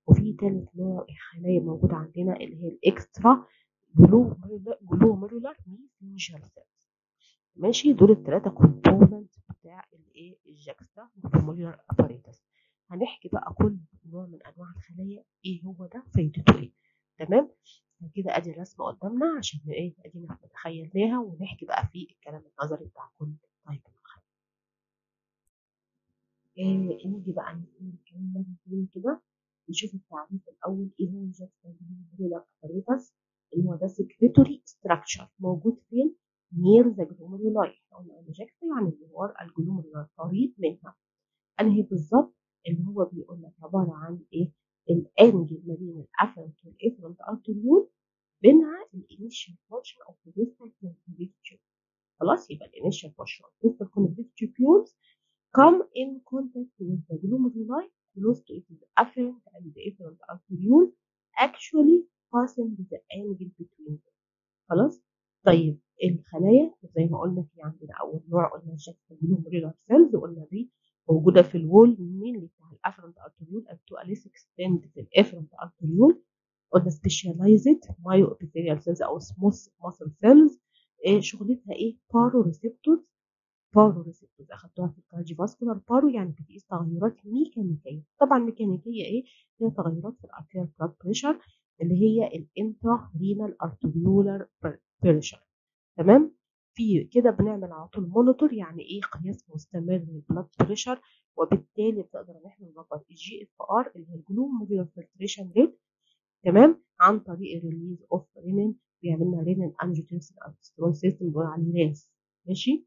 وفي تالت نوع خلايا موجودة عندنا اللي هي الإكسترا جلوميرولار ميسنجر سيلز ماشي دول الثلاثة كومبوننت بتاع الايه الجاكستا جلوميرولار اباريتس هنحكي بقى كل نوع من انواع الخلايا ايه هو ده فايدته ايه تمام كده ادي الرسمه قدامنا عشان ايه ادينا تخيلناها ونحكي بقى في الكلام النظري بتاع كل طيب من الخلايا إيه نيجي بقى نقول الكلام ده كده نشوف التعريف الاول ايه هو الجاكستا جلوميرولار اباريتس اللي هو ده سكريتوري ستراكشر موجود فين نير ذا جلوميرولاي قلنا الجاكستا يعني جوار الجلوميرولار قريب منها انهي بالظبط اللي هو بيقول لك عباره عن ايه الانجل ما بين الافرنت والافرنت ارتريول بينها الانيشال فانكشن اوف ذا ديستال كونفوليوتد خلاص يبقى الانيشال فانكشن اوف ديستال كونفوليوتد tubules come in contact with the glomeruli close to its afferent and the efferent arteriole actually passing the angle between them خلاص طيب الخلايا زي ما قلنا في عندنا اول نوع قلنا الجاكستا جلوميرولار سيلز قلنا دي موجوده في الوول مين بتاع الافرنت ارتريول and to a less extent في الافرنت ارتريول قلنا سبيشاليزد مايو ابيثيريال سيلز او سموث ماسل سيلز إيه شغلتها ايه بارو ريسبتورز بارو ريسبتورز اخدتوها في الكارديو فاسكولار بارو يعني بتقيس تغيرات ميكانيكيه طبعا ميكانيكيه ايه هي تغيرات في الارتيريال بلاد بريشر اللي هي الانترا رينال ارتريولار بريشر تمام في كده بنعمل على طول مونيتور يعني ايه قياس مستمر للبلاد بريشر وبالتالي بنقدر ان احنا نظبط الجي اف ار اللي هي الجلوميرولار فلتريشن ريت تمام عن طريق الريليز اوف رينين بيعمل لنا رينين انجيوتنسين السترون سيستم بنقول عليه راس ماشي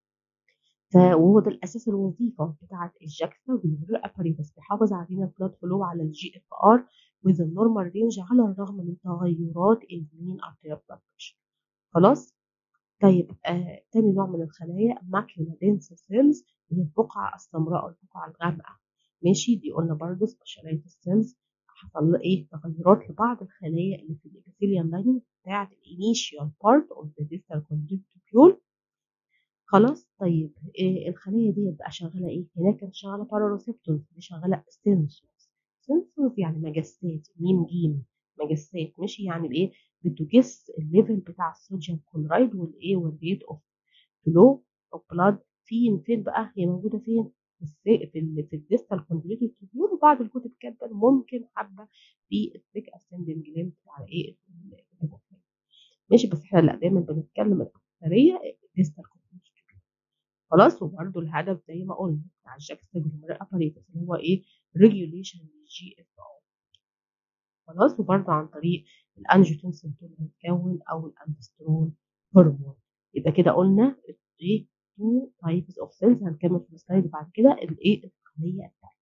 وهو ده الاساس الوظيفه بتاعه الجاكستا والجلوميرولار اباريتس بيحافظ علينا البلاد فلو على الجي اف ار with النورمال رينج على الرغم من تغيرات المين ارتيريال بلاد بريشر خلاص طيب آه، تاني نوع من الخلايا ماكيولا دينسا سيلز اللي هي البقعة السمراء أو البقعة الغامقة ماشي دي قلنا برضه سبيشاليتد سيلز حصل له ايه تغيرات لبعض الخلايا اللي في الابيثيليال لايننج بتاعت الانيشيال بارت اوف ذا ديستال كونجكتيفيول خلاص طيب إيه الخليه دي بقى شغاله ايه هناك كانت شغاله باراروسيبتورز دي شغاله سنسورز سنسورز يعني مجسات ميم جيم مجسات ماشي يعني بايه بتجس الليفل بتاع الصوديوم كلورايد والايه والريت اوف فلو اوف بلاد فين فين بقى هي موجوده فين في في ال في الديستال كونفوليوتد تيوبيول وبعض الكتب كاتبه ممكن حبه في الثيك اسندنج ليمف على ايه ماشي بس احنا لا دايما بنتكلم الاكثريه ديستال كونفوليوتد تيوبيول خلاص وبرده الهدف زي ما قلنا بتاع الجاكستا جلوميرال اباريتس اللي هو ايه ريجوليشن للجي اف او خلاص وبرده عن طريق الانجيوتنسين بتتكون او الاندسترون هرمون يبقى كده قلنا ايه تو تايبس اوف سيلز هنكمل في السلايد بعد كده الايه الخليه الثانيه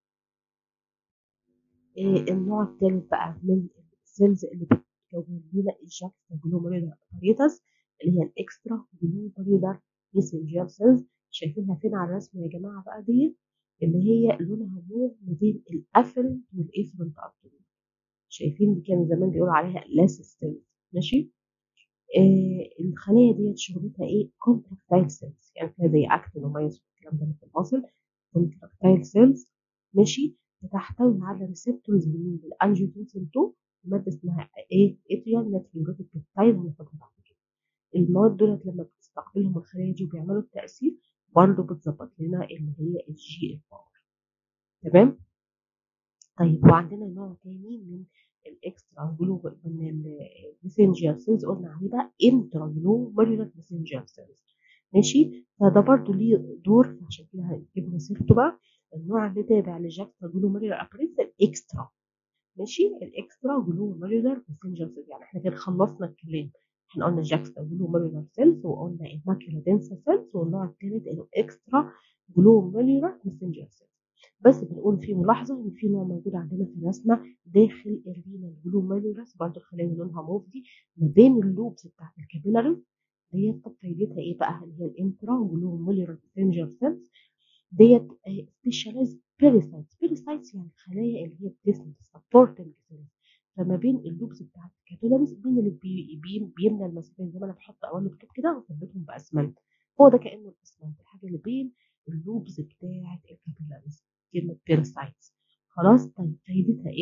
إيه النوع الثالث بقى من السيلز اللي بتكون لنا الجاكستا جلوميرولار اباريتس اللي هي الاكسترا جلوميرولار ميسنجر سيلز شايفينها فين على الرسم يا جماعه بقى دي اللي هي لونها موف ما بين الافرنت والافرنت ارتريول شايفين دي كان زمان بيقولوا عليها لاس سيلز ماشي آه الخلايا ديت شغلتها ايه كونتراكتايل سيلز يعني كده زي اكتينومايز والكلام ده في المصل كونتراكتايل سيلز ماشي بتحتوي على ريسبتورز من الانجيوتنسين 2 ماده اسمها ايه اتريال ناتريوريتك بيبتايد هناخدها بعد كده المواد دولت لما بتستقبلهم الخلايا دي وبيعملوا التاثير برضه بتظبط لنا اللي هي الجي اف ار تمام طيب وعندنا نوع تاني من الاكسترا جلو من الميسنجر سيلز قلنا عليه بقى انترا جلوميرولار ميسنجر سيلز ماشي فده برضو ليه دور عشان كده جبنا سيرته بقى النوع اللي تابع لجاكستا جلوميرولار ابريتس الاكسترا ماشي الاكسترا جلوميرولار ميسنجر سيلز يعني احنا كده خلصنا الكلام احنا قلنا جاكستا جلوميرولار سيلز وقلنا الماكيولا دنسا سيلز والنوع الثالث الاكسترا جلوميرولار ميسنجر سيلز بس بنقول في ملاحظه ان في نوع موجود عندنا في الرسمه داخل الرينا جلوميرولس برضه الخلايا اللي لونها موف دي ما بين اللوبس بتاعت الكابيلاريز ديت طب فايدتها ايه بقى اللي هي الانترا جلوميرولار ميسنجر سيلز ديت سبيشاليز بيريسايتس بيريسايتس يعني الخلايا اللي هي بتسند سبورتنج سيلز فما بين اللوبس بتاعت الكابيلاريز مين اللي بي بي بيملى المسافات زي ما انا بحط اول خطوط كده واثبتهم باسمنت هو ده كانه الاسمنت الحاجه اللي بين اللوبس بتاعت الكابيلاريز كلمه بيريسايتس خلاص طيب فايدتها ايه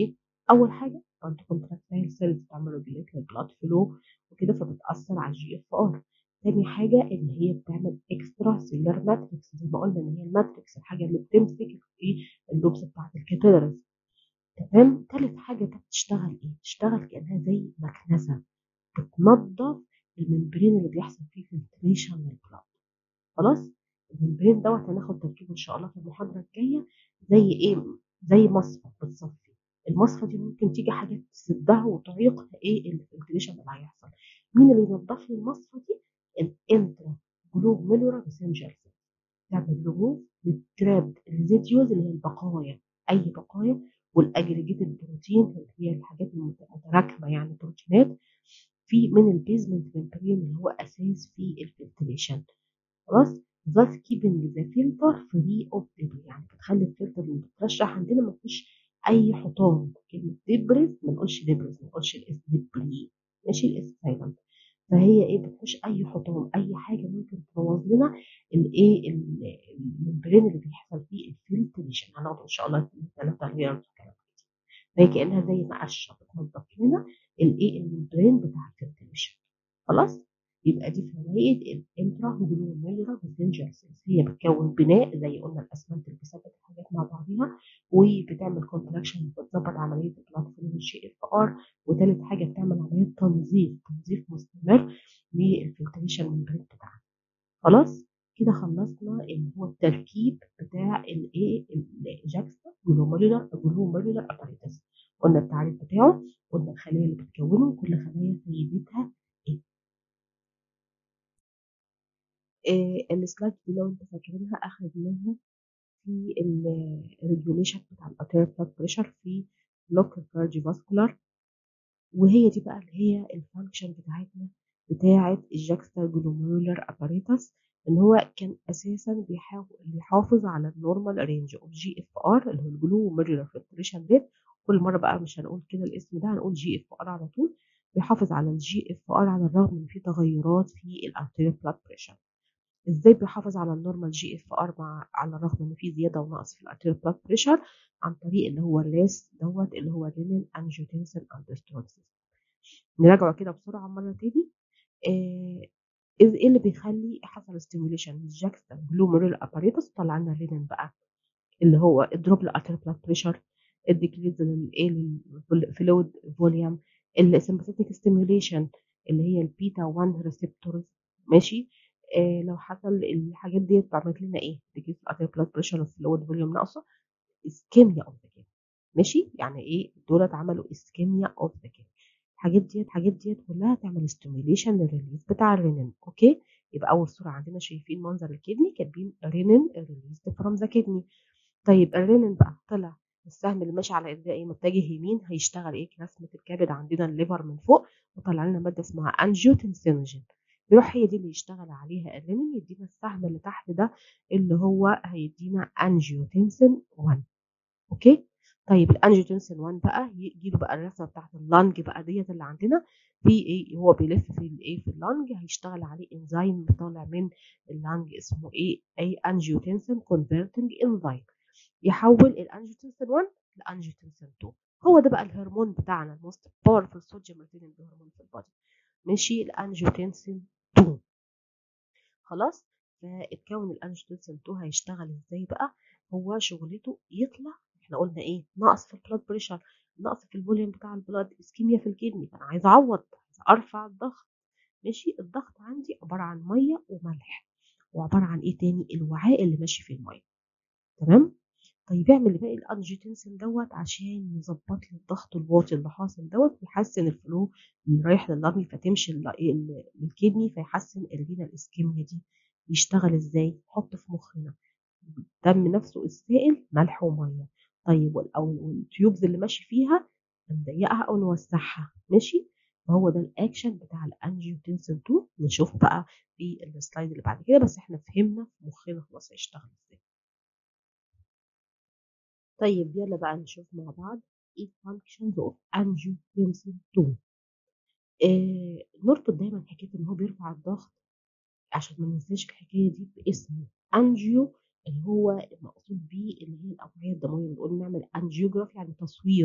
اول حاجه انت كونتراكتايل سيلز بتعمل ريجوليت للبلاد فلو وكده فبتاثر على الجي اف ار تاني حاجه ان هي بتعمل اكسترا سيلر ماتريكس زي ما قلنا ان هي الماتريكس الحاجه اللي بتمسك ايه اللوبس بتاعت الكابيلاريز تمام تالت حاجه ده بتشتغل ايه بتشتغل كانها زي مكنسه بتنظف الممبرين اللي بيحصل فيه فلتريشن للبلاد خلاص الممبرين دوت هناخد تركيبه ان شاء الله في المحاضره الجايه زي ايه زي مصفى بتصفي المصفى دي ممكن تيجي حاجات تسدها وتعيق ايه الفلتريشن اللي هيحصل مين اللي ينظف لي المصفى دي الانترا جلوب ميلورا بسنجر تعمل ريموف للتراب الريزيديوز اللي هي البقايا اي بقايا والاجريجيت البروتين اللي هي الحاجات المتراكمه يعني بروتينات في من البيزمنت ممبرين اللي هو اساس في الفلتريشن خلاص thus keeping the filter free of debris يعني بتخلي الفلتر اللي بترشح عندنا ما فيهوش اي حطام كلمه دبرز ما نقولش دبرز ما نقولش الاس دبري ماشي الاس سايلنت فهي ايه بتخش اي حطام اي حاجه ممكن تبوظ لنا الايه الممبرين اللي بيحصل فيه الفلتريشن هناخده ان شاء الله في الثلاثه ليرز وكلام فهي كانها زي مقشه بتنظف لنا الايه الممبرين بتاع الفلتريشن خلاص يبقى دي فوائد الانترا جلوميرا فيسنجر سيلز هي بتكون بناء زي قلنا الاسمنت اللي بيثبت الحاجات مع بعضيها وبتعمل كونتراكشن بتظبط عمليه البلاد فلو جي اف ار وثالث حاجه بتعمل عمليه تنظيف تنظيف مستمر للفلتريشن ممبرين بتاعنا خلاص كده خلصنا اللي هو التركيب بتاع الايه الجاكستا جلوميرولار جلوميرولار اباريتس قلنا التعريف بتاعه قلنا الخلايا اللي بتكونه وكل خلايا فايدتها ايه إيه السلايد دي لو انتوا فاكرينها اخدناها في الريجوليشن بتاع الارتيريال بلاد بريشر في لوكال كارديوفاسكولار وهي دي بقى اللي هي الفانكشن بتاعتنا بتاعه الجاكستا جلوميرولار اباريتس ان هو كان اساسا بيحافظ على النورمال رينج اوف جي اف ار اللي هو الجلوميرولار فلتريشن ريت كل مره بقى مش هنقول كده الاسم ده هنقول جي اف ار على طول بيحافظ على الجي اف ار على الرغم من في تغيرات في الارتيريال بلاد بريشر ازاي بيحافظ على النورمال جي اف ار مع على الرغم ان في زياده ونقص في الارتيريال بلاد بريشر عن طريق اللي هو الريس دوت اللي هو رينين انجيوتنسين اندرستروكسيس نراجعه كده بسرعه مره تاني آه ايه اللي بيخلي حصل ستيميوليشن للجاكستا جلوميرول اباريتس طلع لنا الرينين بقى اللي هو الدروب الارتيريال بلاد بريشر الديكريز للايه للفلويد فوليوم السمباثيك ستيميوليشن اللي هي البيتا 1 ريسبتورز ماشي آه لو حصل الحاجات ديت عملت لنا ايه ديكريز الارتيريال بلاد بريشر والفلويد فوليوم ناقصه اسكيميا اوف ذا كيد ماشي يعني ايه دولت عملوا اسكيميا اوف ذا كيد الحاجات ديت الحاجات ديت كلها تعمل ستيميوليشن للريليز بتاع الرينين اوكي يبقى اول صوره عندنا شايفين منظر الكدني كاتبين رينين ريليز فروم ذا كدني طيب الرينين بقى طلع السهم اللي ماشي على ايه متجه يمين هيشتغل ايه رسمه الكبد عندنا الليفر من فوق وطلع لنا ماده اسمها انجيوتنسينوجين يروح هي دي اللي يشتغل عليها الرينين يدينا السهم اللي تحت ده اللي هو هيدينا انجيوتنسين 1 اوكي طيب الانجيوتنسين 1 بقى يجي له بقى الرسمه بتاعت اللانج بقى ديت اللي عندنا في ايه هو بيلف في الايه في اللانج هيشتغل عليه انزيم طالع من اللانج اسمه ايه اي انجيوتنسين كونفرتنج انزيم يحول الانجيوتنسين 1 لانجيوتنسين 2 هو ده بقى الهرمون بتاعنا الموست باورفul صوديوم ريتيننج هرمون في البادي ماشي الانجيوتنسين 2 خلاص فاتكون الانجيوتنسين 2 هيشتغل ازاي بقى هو شغلته يطلع احنا قلنا ايه نقص في البلاد بريشر نقص في الفوليوم بتاع البلاد اسكيميا في الكدني فانا عايزه اعوض عايزه ارفع الضغط ماشي الضغط عندي عباره عن ميه وملح وعباره عن ايه تاني الوعاء اللي ماشي في الميه تمام طيب يعمل باقي الانجيوتنسين دوت عشان يظبط لي الضغط الواطي اللي حاصل دوت ويحسن الفلو اللي رايح لللنج فتمشي للكدني فيحسن الرينال اسكيميا دي يشتغل ازاي حط في مخنا الدم نفسه السائل ملح وميه طيب او التيوبز اللي ماشي فيها نضيقها او نوسعها ماشي فهو ده الاكشن بتاع الانجيوتنسين 2 نشوف بقى في السلايد اللي بعد كده بس احنا فهمنا في مخنا خلاص هيشتغل ازاي طيب يلا بقى نشوف مع بعض ايه functions of angiotensin 2 آه نربط دايما حكايه ان هو بيرفع الضغط عشان ما ننساش الحكايه دي باسمه انجيو اللي هو المقصود بيه اللي هي الاوعيه الدمويه بنقول نعمل انجيوجرافي يعني تصوير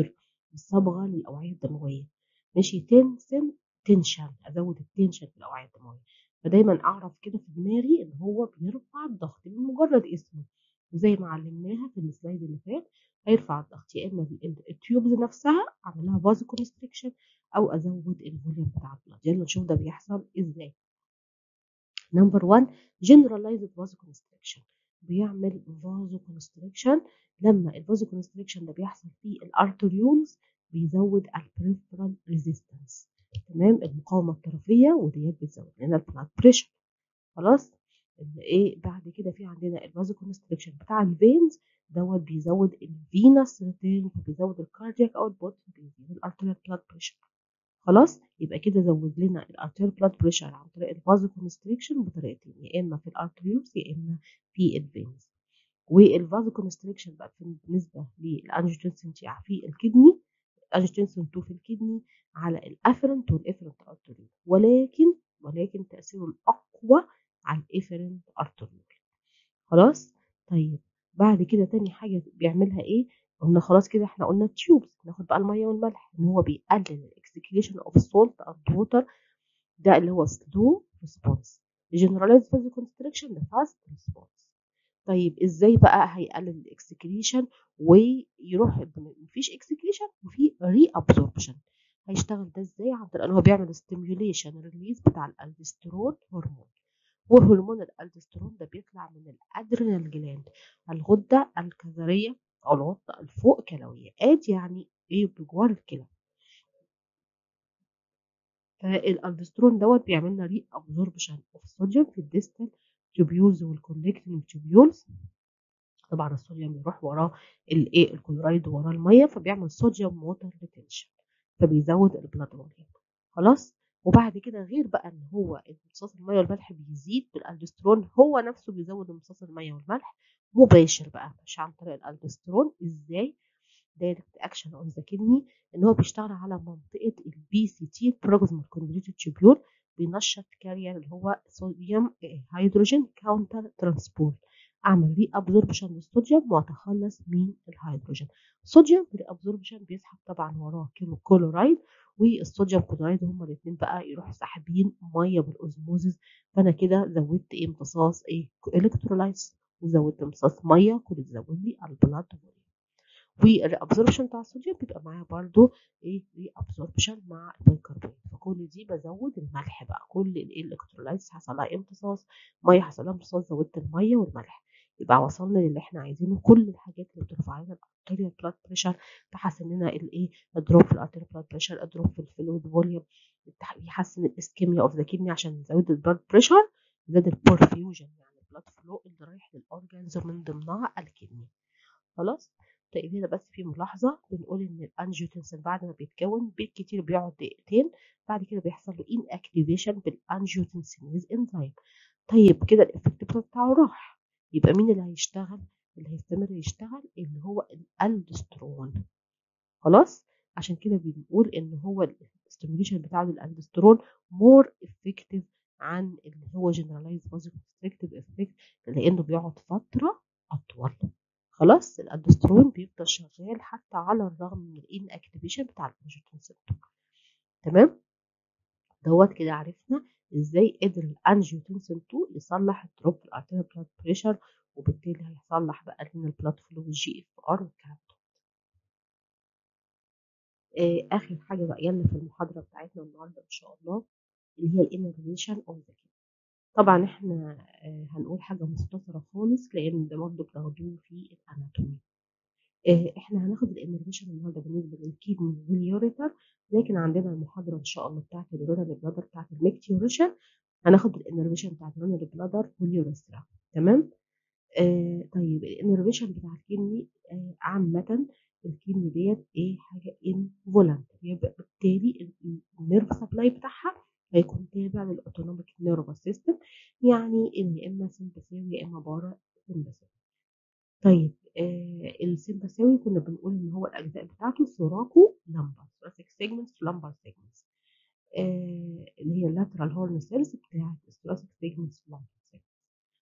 الصبغه للاوعيه الدمويه ماشي تنسن تنشن ازود التنشن في الاوعيه الدمويه فدايما اعرف كده في دماغي ان هو بيرفع الضغط من مجرد اسمه وزي ما علمناها في السلايد اللي فات هيرفع الضغط يا اما التيوبز نفسها اعمل لها فازو كونستريكشن او ازود الفوليوم بتاع البلاد يلا نشوف ده بيحصل ازاي نمبر 1 generalized vasoconstriction بيعمل vasoconstriction لما الفازوكونستريكشن ده بيحصل في الارتريولز بيزود البريفرال ريزيستنس تمام المقاومه الطرفيه وديت بتزود لنا البلاد بريشر خلاص ايه بعد كده في عندنا الفازوكونستريكشن بتاع الفينز دوت بيزود الفينس ريتيرن فبيزود الكاردياك اوتبوت فبيزيد الارتريال بلاد بريشر خلاص يبقى كده زود لنا الارتيريال بلاد بريشر عن طريق الفازوكونستريكشن بطريقتين يا اما في الارتريولز يا اما في الفينز والفازوكونستريكشن بقى بالنسبه للانجيوتنسين في الكدني الانجيوتنسين 2 في الكدني على الافرنت والافرنت ارتريول ولكن ولكن تاثيره الاقوى على الافرنت ارتريول خلاص طيب بعد كده تاني حاجه بيعملها ايه قلنا خلاص كده احنا قلنا التيوبس ناخد بقى الميه والملح ان هو بيقلل الاكسكريشن اوف سولت اند ووتر ده اللي هو سلو ريسبونس جنرالايز فازوكونستريكشن ده فاست ريسبونس طيب ازاي بقى هيقلل الاكسكريشن ويروح مفيش اكسكريشن وفي ري ابسوربشن هيشتغل ده ازاي عن طريق ان هو بيعمل ستيميوليشن ريليز بتاع الالدسترون هرمون وهرمون الالدسترون ده بيطلع من الادرينال جلاند الغده الكظريه او الغده الفوق كلويه ادي يعني ايه بجوار الكلى فالالدسترون دوت بيعمل لنا ري ابزوربشن اوف صوديوم في الديستال تيوبيولز والكولكتنج تيوبيولز طبعا الصوديوم بيروح وراه الايه الكلورايد وراه الميه فبيعمل صوديوم ووتر ريتنشن فبيزود البلاد فوليوم خلاص وبعد كده غير بقى ان هو امتصاص الميه والملح بيزيد بالالدسترون هو نفسه بيزود امتصاص الميه والملح مباشر بقى مش عن طريق الالدسترون ازاي دايركت اكشن اون ذا كدني ان هو بيشتغل على منطقه البي سي تي البروكسيمال كونفوليوتد تيوبيول بينشط كارير اللي هو صوديوم هيدروجين كاونتر ترانسبورت اعمل ري ابزوربشن للصوديوم واتخلص من الهيدروجين الصوديوم ري ابزوربشن بيسحب طبعا وراه كيلو كلورايد والصوديوم كلورايد هما الاثنين بقى يروحوا ساحبين ميه بالاوزموزيس فانا كده زودت ايه امتصاص ايه الكترولايتس وزودت امتصاص ميه كل زود لي البلاد فوليوم والابزوربشن بتاع الصوديوم بيبقى معايا برضو ايه ري ابزوربشن مع البيكربونات فكل دي بزود الملح بقى كل الالكترولايتس حصل لها امتصاص ميه حصل لها امتصاص زودت الميه والملح يبقى وصلنا للي احنا عايزينه كل الحاجات اللي بترفع لنا الارتيريال بلاد بريشر تحسن لنا الايه الدروب في الارتيريال بلاد بريشر الدروب في الفلويد فوليوم يحسن الاسكيميا اوف ذا كدني عشان نزود البلاد بريشر زاد البرفيوجن يعني البلاد فلو اللي رايح للاورجانز ومن ضمنها الكدني خلاص طيب هنا بس في ملاحظة بنقول إن الأنجيوتنسين بعد ما بيتكون بالكتير بيقعد دقيقتين بعد كده بيحصل له إن أكتيفيشن بالأنجيوتنسينيز إنزيم طيب كده الإفكت بتاعه راح يبقى مين اللي هيشتغل؟ اللي هيستمر يشتغل اللي هو الألدسترون خلاص عشان كده بنقول إن هو الاستيميوليشن بتاعه للألدسترون مور افكتيف عن اللي هو جنرالايز فازوكونستريكتيف افكت لأنه بيقعد فترة أطول خلاص الالدوسترون بيفضل شغال حتى على الرغم من الان اكتيفيشن بتاع الانجيوتنسين تمام دوت كده عرفنا ازاي قدر الانجيوتنسين 2 يصلح الدروب في الارتيريال بلاد بريشر وبالتالي هيصلح بقى لنا البلاد فلو والجي اف ار والكلام ده آه اخر حاجه بقى يلا في المحاضره بتاعتنا النهارده ان شاء الله اللي هي الانرفيشن اوف ذا طبعا احنا هنقول حاجة مختصرة خالص لأن ده برضه بتاخدوه في الأناتومي احنا هناخد الانرفيشن النهارده بالنسبة للكيدني واليوريتر لكن عندنا المحاضرة إن شاء الله بتاعت الرونال بلادر بتاعت الميكتيوريشن هناخد الانرفيشن بتاعت الرونال بلادر واليوريثرا تمام آه طيب الانرفيشن بتاع الكيدني آه عامة الكيدني ديت ايه حاجة انفولانت يبقى بالتالي النيرف سبلاي بتاعها هيكون تابع للاوتونوميك نيرفس سيستم يعني يا اما سمباثاوي يا اما بارا سمباثاوي طيب آه السمباثاوي كنا بنقول ان هو الاجزاء بتاعته سوراكو لامبر ثوراسيك سيجمنتس لامبر سيجمنتس آه اللي هي اللاترال هورن سيلز بتاعت الثوراسيك سيجمنتس لامبر سيجمنتس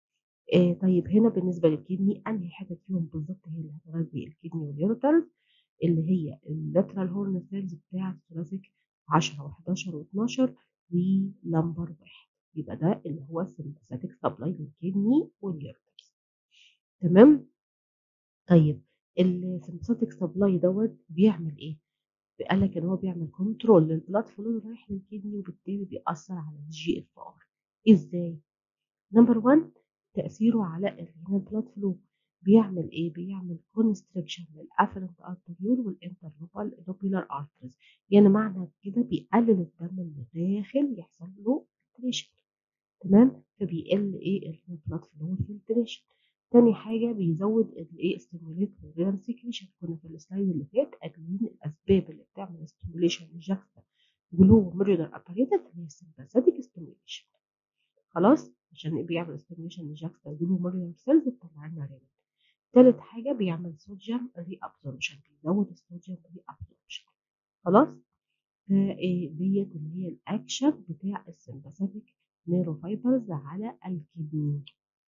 آه طيب هنا بالنسبه للكدني انهي حتت فيهم بالظبط هي اللي هتغذي الكدني واليوريترز اللي هي اللاترال هورن سيلز بتاع الثوراسيك 10 و11 و12 ولمبر واحد يبقى ده اللي هو السمباثيك سبلاي للكدني واليوريترز تمام طيب السمباثيك سبلاي دوت بيعمل ايه قال لك ان هو بيعمل كنترول للبلاد فلو رايح للكدني وبالتالي بيأثر على الجي اف ار ازاي نمبر 1 تأثيره على الرينال بلاد فلو بيعمل ايه بيعمل كونستريكشن للافرنت ارتريول والانترلوبيولار ارتريز يعني معنى كده بيقلل الدم من الداخل يحصل له فلتريشن تمام فبيقل ايه البلاد فلو والفلتريشن تاني حاجة بيزود الايه ستيموليت الرينال سيكريشن كنا في السلايد اللي فات قايلين الأسباب اللي بتعمل ستيموليشن للجاكستا جلو ميريولار اباريتس هي السمباثيك ستيموليشن خلاص عشان بيعمل ستيموليشن للجاكستا جلو ميريولار سيلز بتطلع لنا رينال تالت حاجة بيعمل صوديوم ري ابزوربشن بيزود الصوديوم ري ابزوربشن خلاص فايه ديت اللي هي الاكشن بتاع السمباثيك نيرو فايبرز على الكدني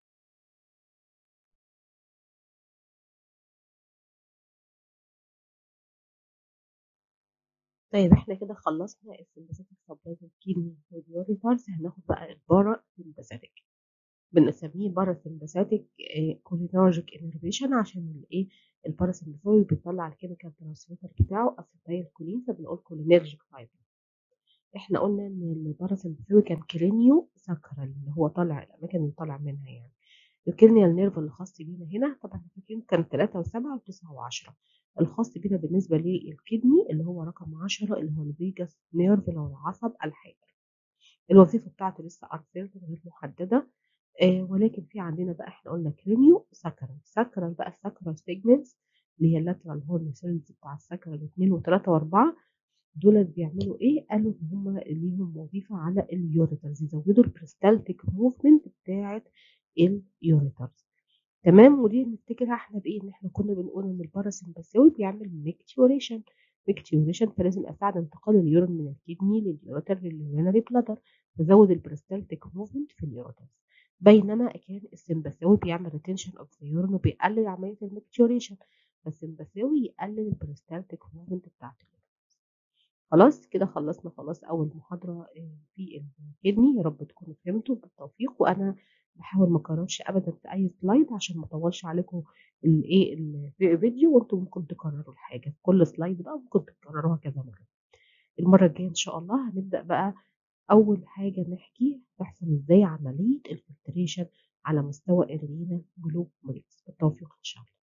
طيب احنا كده خلصنا السمباثيك سبلاي الكدني واليوريترز هناخد بقى البارا سمباثيك بنسميه بارا سمباثيك كولينرجيك انرفيشن عشان الايه الباراسمباثيك بيطلع الكيميكال ترانسميتر بتاعه اسيتايل كولين فبنقول كولينرجيك فايبر احنا قلنا ان الباراسمباثيك كان كرينيو ساكرال اللي هو طالع الاماكن اللي طالع منها يعني الكرنيال نيرف اللي خاص بينا هنا طبعا فاكرين كان 3 و7 و9 و10 الخاص بينا بالنسبه للكدني اللي هو رقم 10 اللي هو الفيجاس نيرف اللي هو العصب الحجري الوظيفه بتاعته لسه ارسلت غير محدده آه ولكن في عندنا بقى احنا قلنا كرينيو ساكرال ساكرال بقى الساكرال سيجمنتس اللي هي اللاترال هورن سيلز بتاع الساكرال 2 و3 و4 دول بيعملوا ايه قالوا ان هم ليهم وظيفه على اليوريترز يزودوا البريستالتيك موفمنت بتاعه اليوريترز تمام ودي نفتكرها احنا بايه ان احنا كنا بنقول ان الباراسمباثيوي بيعمل ميكتيوريشن ميكتيوريشن فلازم اساعد انتقال اليورين من الكدني لليوريتر لليورينري بلادر فزود البريستالتيك موفمنت في اليوريترز بينما كان السمباثيوي بيعمل ريتنشن اوف ذا يورين وبيقلل عمليه الميكتيوريشن فالسمباثيوي يقلل البريستالتيك موفمنت بتاعت اليورين خلاص كده خلصنا خلاص اول محاضره في الكدني يا رب تكونوا فهمتوا بالتوفيق وانا بحاول ما اكررش ابدا في اي سلايد عشان ما اطولش عليكم الايه الفيديو وانتم ممكن تكرروا الحاجه في كل سلايد بقى ممكن تكرروها كذا مره المره الجايه ان شاء الله هنبدا بقى اول حاجه نحكي تحصل ازاي عمليه الفلتريشن على مستوى الرينا جلوب بالتوفيق ان شاء الله